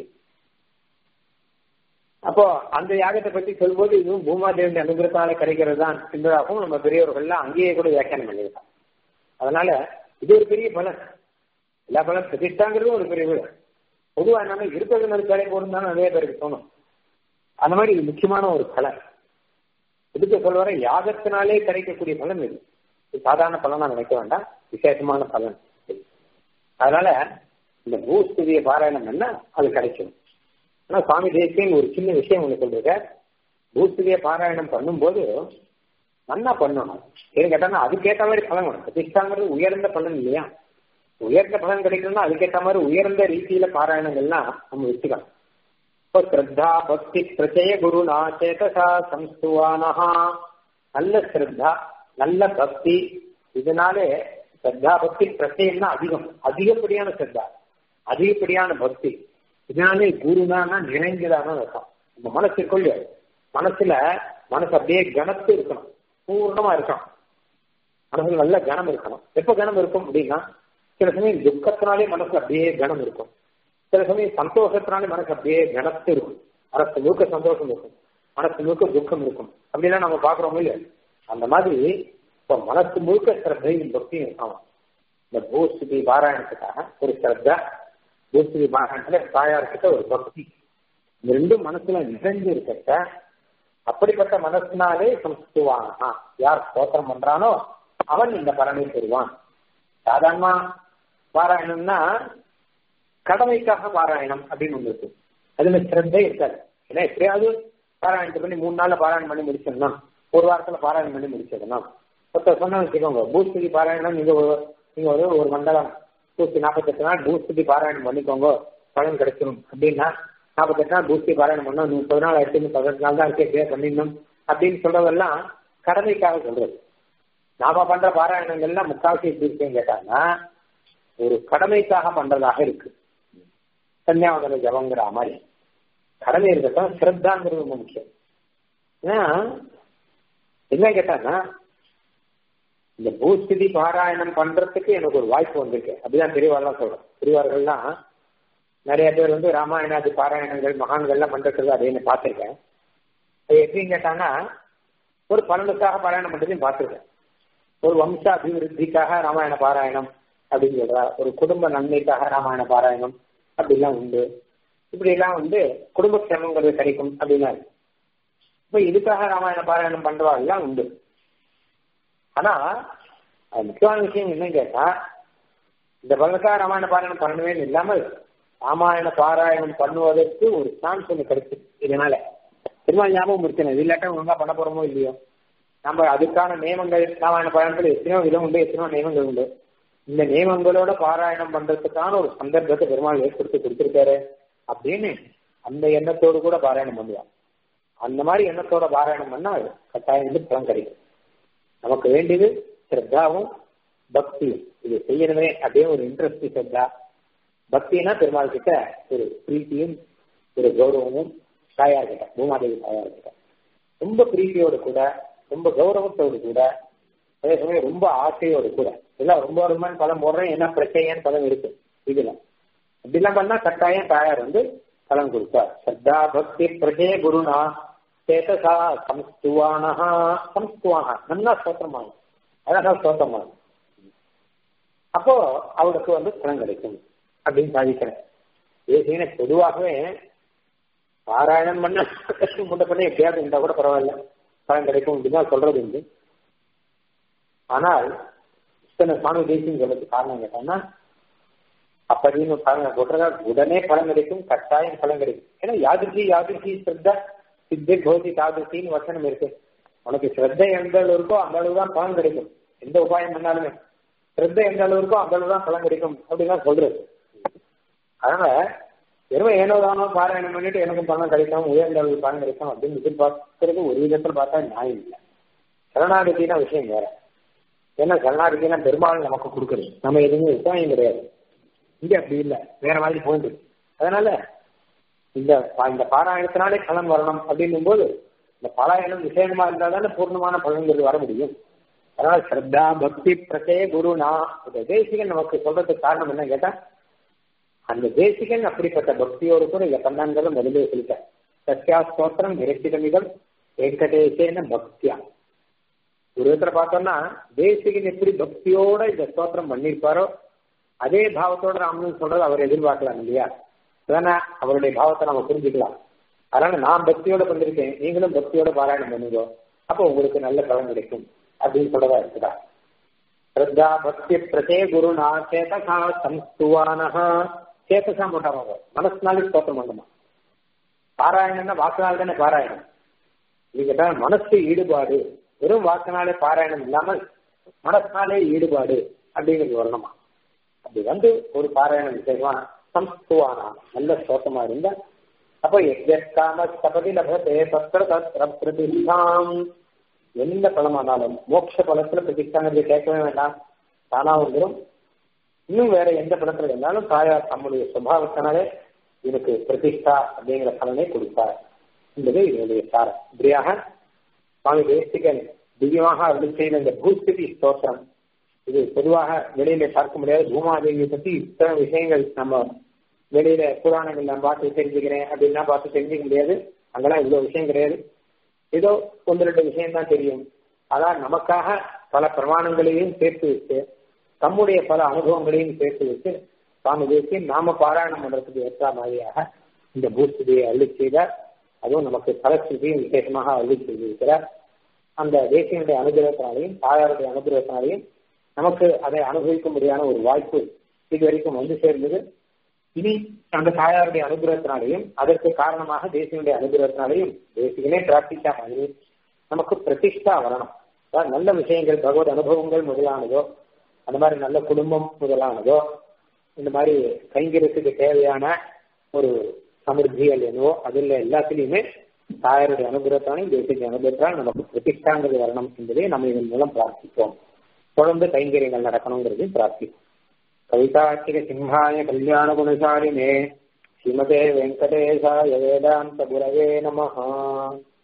அப்போ அந்த யாகத்தை பத்தி சொல்லும்போது இதுவும் பூமாதேவிய அனுகிரகத்தால கிடைக்கிறது தான் என்பதாகவும் நம்ம பெரியவர்கள்லாம் அங்கேயே கூட வியாக்கியானம் பண்ணியிருக்காங்க அதனால இது ஒரு பெரிய பலன் எல்லா பலன் பிரதிஷ்டாங்கிறதும் ஒரு பெரிய பலன் பொதுவா என்னன்னா இருப்பது நடுக்காலே போடும் தானே நிறைய பேருக்கு தோணும் அந்த மாதிரி இது முக்கியமான ஒரு பலன் இதுக்கு சொல்ல யாகத்தினாலே கிடைக்கக்கூடிய பலன் இது இது சாதாரண பலனா நினைக்க வேண்டாம் விசேஷமான பலன் அதனால இந்த பூஸ்துதிய பாராயணம் என்ன அது கிடைக்கும் ஆனா சுவாமி தேசியன் ஒரு சின்ன விஷயம் ஒண்ணு சொல்றீங்க பூஸ்துதிய பாராயணம் பண்ணும்போது நல்லா பண்ணணும் ஏன்னு கேட்டாங்கன்னா அதுக்கேற்ற மாதிரி பலன் வேணும் பிரதிஷ்டாங்கிறது உயர்ந்த பலன் இல்லையா உயர்ந்த பலன் கிடைக்கணும்னா அதுக்கேற்ற மாதிரி உயர்ந்த ரீதியில பாராயணங்கள்லாம் நம்ம வச்சுக்கலாம் இப்போ ஸ்ரத்தா பக்தி பிரச்சய குருனா சேதசா சம்ஸ்துவானஹா நல்ல ஸ்ரத்தா நல்ல பக்தி இதனாலே ஸ்ரத்தா பக்தி பிரச்சயம்னா அதிகம் அதிகப்படியான ஸ்ரத்தா அதிகப்படியான பக்தி இதனாலே குருனானா நிறைஞ்சதான அர்த்தம் நம்ம மனசு கொள்ளு மனசுல மனசு அப்படியே கனத்து இருக்கணும் பூர்ணமா இருக்கணும் மனசுல நல்ல கனம் இருக்கணும் எப்ப கனம் இருக்கும் அப்படின்னா சில சமயம் துக்கத்தினாலே மனசு அப்படியே கனம் இருக்கும் சில சமயம் சந்தோஷத்தினாலே மனசு அப்படியே கனத்து இருக்கும் மனசு முழுக்க சந்தோஷம் இருக்கும் மனசு முழுக்க துக்கம் இருக்கும் அப்படிலாம் நம்ம பாக்குறோம் இல்லையா அந்த மாதிரி இப்போ மனசு முழுக்க சிரத்தையும் பக்தியும் இருக்கலாம் இந்த பூஸ்துதி பாராயணத்துக்காக ஒரு சிரத்தா பூஸ்துதி பாராயணத்துல தாயார்கிட்ட ஒரு பக்தி இந்த ரெண்டும் மனசுல நிறைஞ்சு இருக்க அப்படிப்பட்ட மனசினாலே சம்ஸ்துவானா யார் ஸ்தோத்திரம் பண்றானோ அவன் இந்த பலனை பெறுவான் சாதாரணமா பாராயணம்னா கடமைக்காக பாராயணம் அப்படின்னு ஒன்று இருக்கு அதுல சிரத்தை இருக்காது ஏன்னா எப்படியாவது பாராயணத்தை பண்ணி மூணு நாள்ல பாராயணம் பண்ணி முடிச்சிடணும் ஒரு வாரத்துல பாராயணம் பண்ணி முடிச்சிடணும் ஒருத்தர் சொன்னா வச்சுக்கோங்க பூஸ்துதி பாராயணம் நீங்க ஒரு நீங்க ஒரு ஒரு மண்டலம் பூஸ்தி நாற்பத்தெட்டு நாள் பூஸ்துதி பாராயணம் பண்ணிக்கோங்க பலன் கிடைச்சிடும் அப்படின்னா நாற்பத்தெட்டு நாள் பூஸ்தி பாராயணம் பண்ணோம் முப்பது நாள் ஆயிரத்தி பதினெட்டு நாள் தான் இருக்கே பண்ணிடணும் அப்படின்னு சொல்றதெல்லாம் கடமைக்காக சொல்றது நாம பண்ற பாராயணங்கள்லாம் முக்கால்சி எப்படி இருக்குன்னு கேட்டாங்கன்னா ஒரு கடமைக்காக பண்றதாக இருக்கு சன்னியாவதன ஜபங்கிற மாதிரி கடமை இருக்கட்டும் சிரத்தாங்கிறது ரொம்ப முக்கியம் ஏன்னா என்ன கேட்டாங்கன்னா இந்த பூஸ்திதி பாராயணம் பண்றதுக்கு எனக்கு ஒரு வாய்ப்பு வந்திருக்கு அப்படிதான் பெரியவாள்லாம் சொல்றேன் பெரியவார்கள்லாம் நிறைய பேர் வந்து ராமாயணாதி பாராயணங்கள் மகான்கள்லாம் பண்றது அப்படின்னு பார்த்துருக்கேன் அது எப்படின்னு கேட்டாங்கன்னா ஒரு பலனுக்காக பாராயணம் பண்றதையும் பார்த்துருக்கேன் ஒரு வம்ச அபிவிருத்திக்காக ராமாயண பாராயணம் அப்படின்னு சொல்றா ஒரு குடும்ப நன்மைக்காக ராமாயண பாராயணம் அப்படிலாம் உண்டு இப்படி எல்லாம் வந்து குடும்ப சிரமங்கிறது கிடைக்கும் அப்படின்னா இப்ப இதுக்காக ராமாயண பாராயணம் பண்றவா எல்லாம் உண்டு ஆனா அது முக்கியமான விஷயம் என்னன்னு கேட்டா இந்த பகவதா ராமாயண பாராயணம் பண்ணவே இல்லாமல் ராமாயண பாராயணம் பண்ணுவதற்கு ஒரு சான்ஸ் ஒன்று கிடைச்சு இதனால திரும்ப ஞாபகம் இருக்கணும் இது இல்லாட்டா ஒழுங்கா பண்ண போறோமோ இல்லையோ நம்ம அதுக்கான நியமங்கள் ராமாயண பாராயணத்துல எத்தனையோ விதம் உண்டு எத்தனையோ நியமங்கள் உண்டு இந்த நியமங்களோட பாராயணம் பண்றதுக்கான ஒரு சந்தர்ப்பத்தை பெருமாள் ஏற்படுத்தி கொடுத்திருக்காரு அப்படின்னு அந்த எண்ணத்தோடு கூட பாராயணம் பண்ணுவான் அந்த மாதிரி எண்ணத்தோட பாராயணம் பண்ணா கட்டாயம் வந்து பலன் கிடைக்கும் நமக்கு வேண்டியது ஸ்ரத்தாவும் பக்தியும் இது செய்யணுமே அப்படியே ஒரு இன்ட்ரெஸ்ட் ஸ்ரத்தா பக்தினா பெருமாள் கிட்ட ஒரு பிரீத்தியும் ஒரு கௌரவமும் தாயார் கிட்ட பூமாதேவி தாயார் கிட்ட ரொம்ப பிரீத்தியோடு கூட ரொம்ப கௌரவத்தோடு கூட அதே சமயம் ரொம்ப ஆசையோடு கூட எல்லாம் ரொம்ப வருமானு பலம் போடுறேன் என்ன பிரச்சனைன்னு பலம் இருக்கு இதுல இப்படிலாம் பண்ணா கட்டாயம் தாயார் வந்து பலன் கொடுப்பார் ஸ்ரத்தா பக்தி பிரஜே குருனா சேதசா சம்ஸ்துவானஹா சம்ஸ்துவானா நல்லா ஸ்தோத்திரமாகும் அழகா ஸ்தோத்திரமாகும் அப்போ அவளுக்கு வந்து பலன் கிடைக்கும் அப்படின்னு சாதிக்கிறேன் ஏசின பொதுவாகவே பாராயணம் பண்ண முன்ன பண்ண எப்படியாவது இருந்தா கூட பரவாயில்ல பலன் கிடைக்கும் அப்படின்னு தான் சொல்றது உண்டு ஆனால் இத்தனை சுவாமி தேசியம் சொல்றதுக்கு காரணம் கேட்டான்னா அப்படின்னு பாருங்க போட்டுறதா உடனே பலன் கிடைக்கும் கட்டாயம் பலன் கிடைக்கும் ஏன்னா யாதிர்ச்சி யாதிர்ச்சி ஸ்ரத்தா சித்தி போதி தாதிர்ச்சின்னு வசனம் இருக்கு உனக்கு ஸ்ரத்தை எந்த அளவு இருக்கோ அந்த அளவு தான் பலன் கிடைக்கும் எந்த உபாயம் பண்ணாலுமே ஸ்ரத்தை எந்த அளவு இருக்கோ அந்த அளவு தான் பலன் கிடைக்கும் அப்படின்னு சொல்றது அதனால வெறும் ஏனோ தானோ பாராயணம் பண்ணிட்டு எனக்கும் பலன் கிடைக்கும் உயர்ந்த அளவு பலன் கிடைக்கும் அப்படின்னு எதிர்பார்க்கறது ஒரு விதத்துல பார்த்தா நியாயம் இல்லை சரணாகதினா விஷயம் வேற ஏன்னா சரணாகதினா பெரும்பாலும் நமக்கு கொடுக்குறது நம்ம எதுவுமே உபாயம் கிடையாது இங்க அப்படி இல்லை வேற மாதிரி போகுது அதனால இந்த இந்த பாராயணத்தினாலே பலன் வரணும் அப்படின்னும் போது இந்த பாராயணம் விசேஷமா இருந்தால் தானே பூர்ணமான பலன்கள் வர முடியும் அதனால ஸ்ரத்தா பக்தி பிரச்சே குருனா இந்த தேசிகன் நமக்கு சொல்றதுக்கு காரணம் என்ன கேட்டா அந்த தேசிகன் அப்படிப்பட்ட பக்தியோடு கூட இதை பண்ணாங்கிறத முதலே சொல்லிட்டேன் சத்யா ஸ்தோத்திரம் நிரச்சிதமிதம் வெங்கடேசேன பக்தியா ஒரு விதத்துல பார்த்தோம்னா தேசிகன் எப்படி பக்தியோட இந்த ஸ்தோத்திரம் பண்ணியிருப்பாரோ அதே பாவத்தோட ராமன் சொல்றது அவர் எதிர்பார்க்கலாம் இல்லையா அதானே அவருடைய பாவத்தை நம்ம புரிஞ்சுக்கலாம் அதனால நான் பக்தியோட பண்ணிருக்கேன் நீங்களும் பக்தியோட பாராயணம் பண்ணுங்க அப்போ உங்களுக்கு நல்ல பலன் கிடைக்கும் அப்படின்னு சொல்றதா இருக்குதா ஸ்ரத்தா பக்தி பிரதே குருனா சேதசா சம்ஸ்துவானஹா சேதசா போட்டாங்க மனசுனாலே ஸ்தோத்திரம் பண்ணுமா பாராயணம்னா வாக்குனால தானே பாராயணம் இது கேட்டா மனசு ஈடுபாடு வெறும் வாக்குனாலே பாராயணம் இல்லாமல் மனசுனாலே ஈடுபாடு அப்படிங்கிறது வரணுமா அப்படி வந்து ஒரு பாராயணம் விசேஷமா சம்ஸ்துவானா நல்ல ஸ்தோத்தமா இருந்தா அப்போ எக்காம சபதி லபதே தத்திர தத்திர பிரதிஷ்டாம் எந்த பலமானாலும் மோட்ச பலத்துல பிரதிஷ்டாங்கிறது கேட்கவே வேண்டாம் தானா வந்துடும் இன்னும் வேற எந்த படத்துல இருந்தாலும் தாயார் தம்முடைய சுபாவத்தினாலே எனக்கு பிரதிஷ்டா அப்படிங்கிற பலனை கொடுப்பார் என்பது இதனுடைய சாரம் இப்படியாக சுவாமி தேசிகன் திவ்யமாக அருள் செய்த இந்த பூஸ்திதி ஸ்தோத்திரம் இது பொதுவாக வெளியில பார்க்க முடியாது பூமாதேவியை பத்தி இத்தனை விஷயங்கள் நம்ம வெளியில புராணங்கள் நான் பார்த்து தெரிஞ்சுக்கிறேன் அப்படின்னா பார்த்து தெரிஞ்சுக்க முடியாது அங்கெல்லாம் இவ்வளவு விஷயம் கிடையாது ஏதோ ஒன்று ரெண்டு விஷயம் தான் தெரியும் அதான் நமக்காக பல பிரமாணங்களையும் சேர்த்து வச்சு தம்முடைய பல அனுபவங்களையும் சேர்த்து வச்சு சுவாமி தேசி நாம பாராயணம் பண்றதுக்கு ஏற்ற மாதிரியாக இந்த பூஸ்திதியை அள்ளி செய்தார் அதுவும் நமக்கு பலஸ்திதியும் விசேஷமாக அள்ளி செய்திருக்கிறார் அந்த தேசியனுடைய அனுகிரகத்தினாலையும் தாயாருடைய அனுகிரகத்தினாலையும் நமக்கு அதை அனுபவிக்க முடியாத ஒரு வாய்ப்பு இது வரைக்கும் வந்து சேர்ந்தது இனி அந்த தாயாருடைய அனுகிரகத்தினாலையும் அதற்கு காரணமாக தேசியனுடைய அனுகிரகத்தினாலையும் தேசியனே பிரார்த்திச்சா மாதிரி நமக்கு பிரதிஷ்டா வரணும் அதாவது நல்ல விஷயங்கள் பகவத் அனுபவங்கள் முதலானதோ அந்த மாதிரி நல்ல குடும்பம் முதலானதோ இந்த மாதிரி கைங்கரத்துக்கு தேவையான ஒரு சமிருத்திகள் என்னவோ அதில் எல்லாத்திலையுமே தாயாருடைய அனுகிரகத்தாலையும் தேசிய அனுகிரகத்தால் நமக்கு பிரதிஷ்டாங்கிறது வரணும் என்பதை நம்ம இதன் மூலம் பிரார்த்திப்போம் தொடர்ந்து கைங்கரியங்கள் நடக்கணுங்கிறது பிரார்த்திப்போம் கவிதாச்சிக சிம்ஹாய கல்யாண குணசாலினே ஸ்ரீமதே வெங்கடேசாய வேதாந்த குரவே நமஹா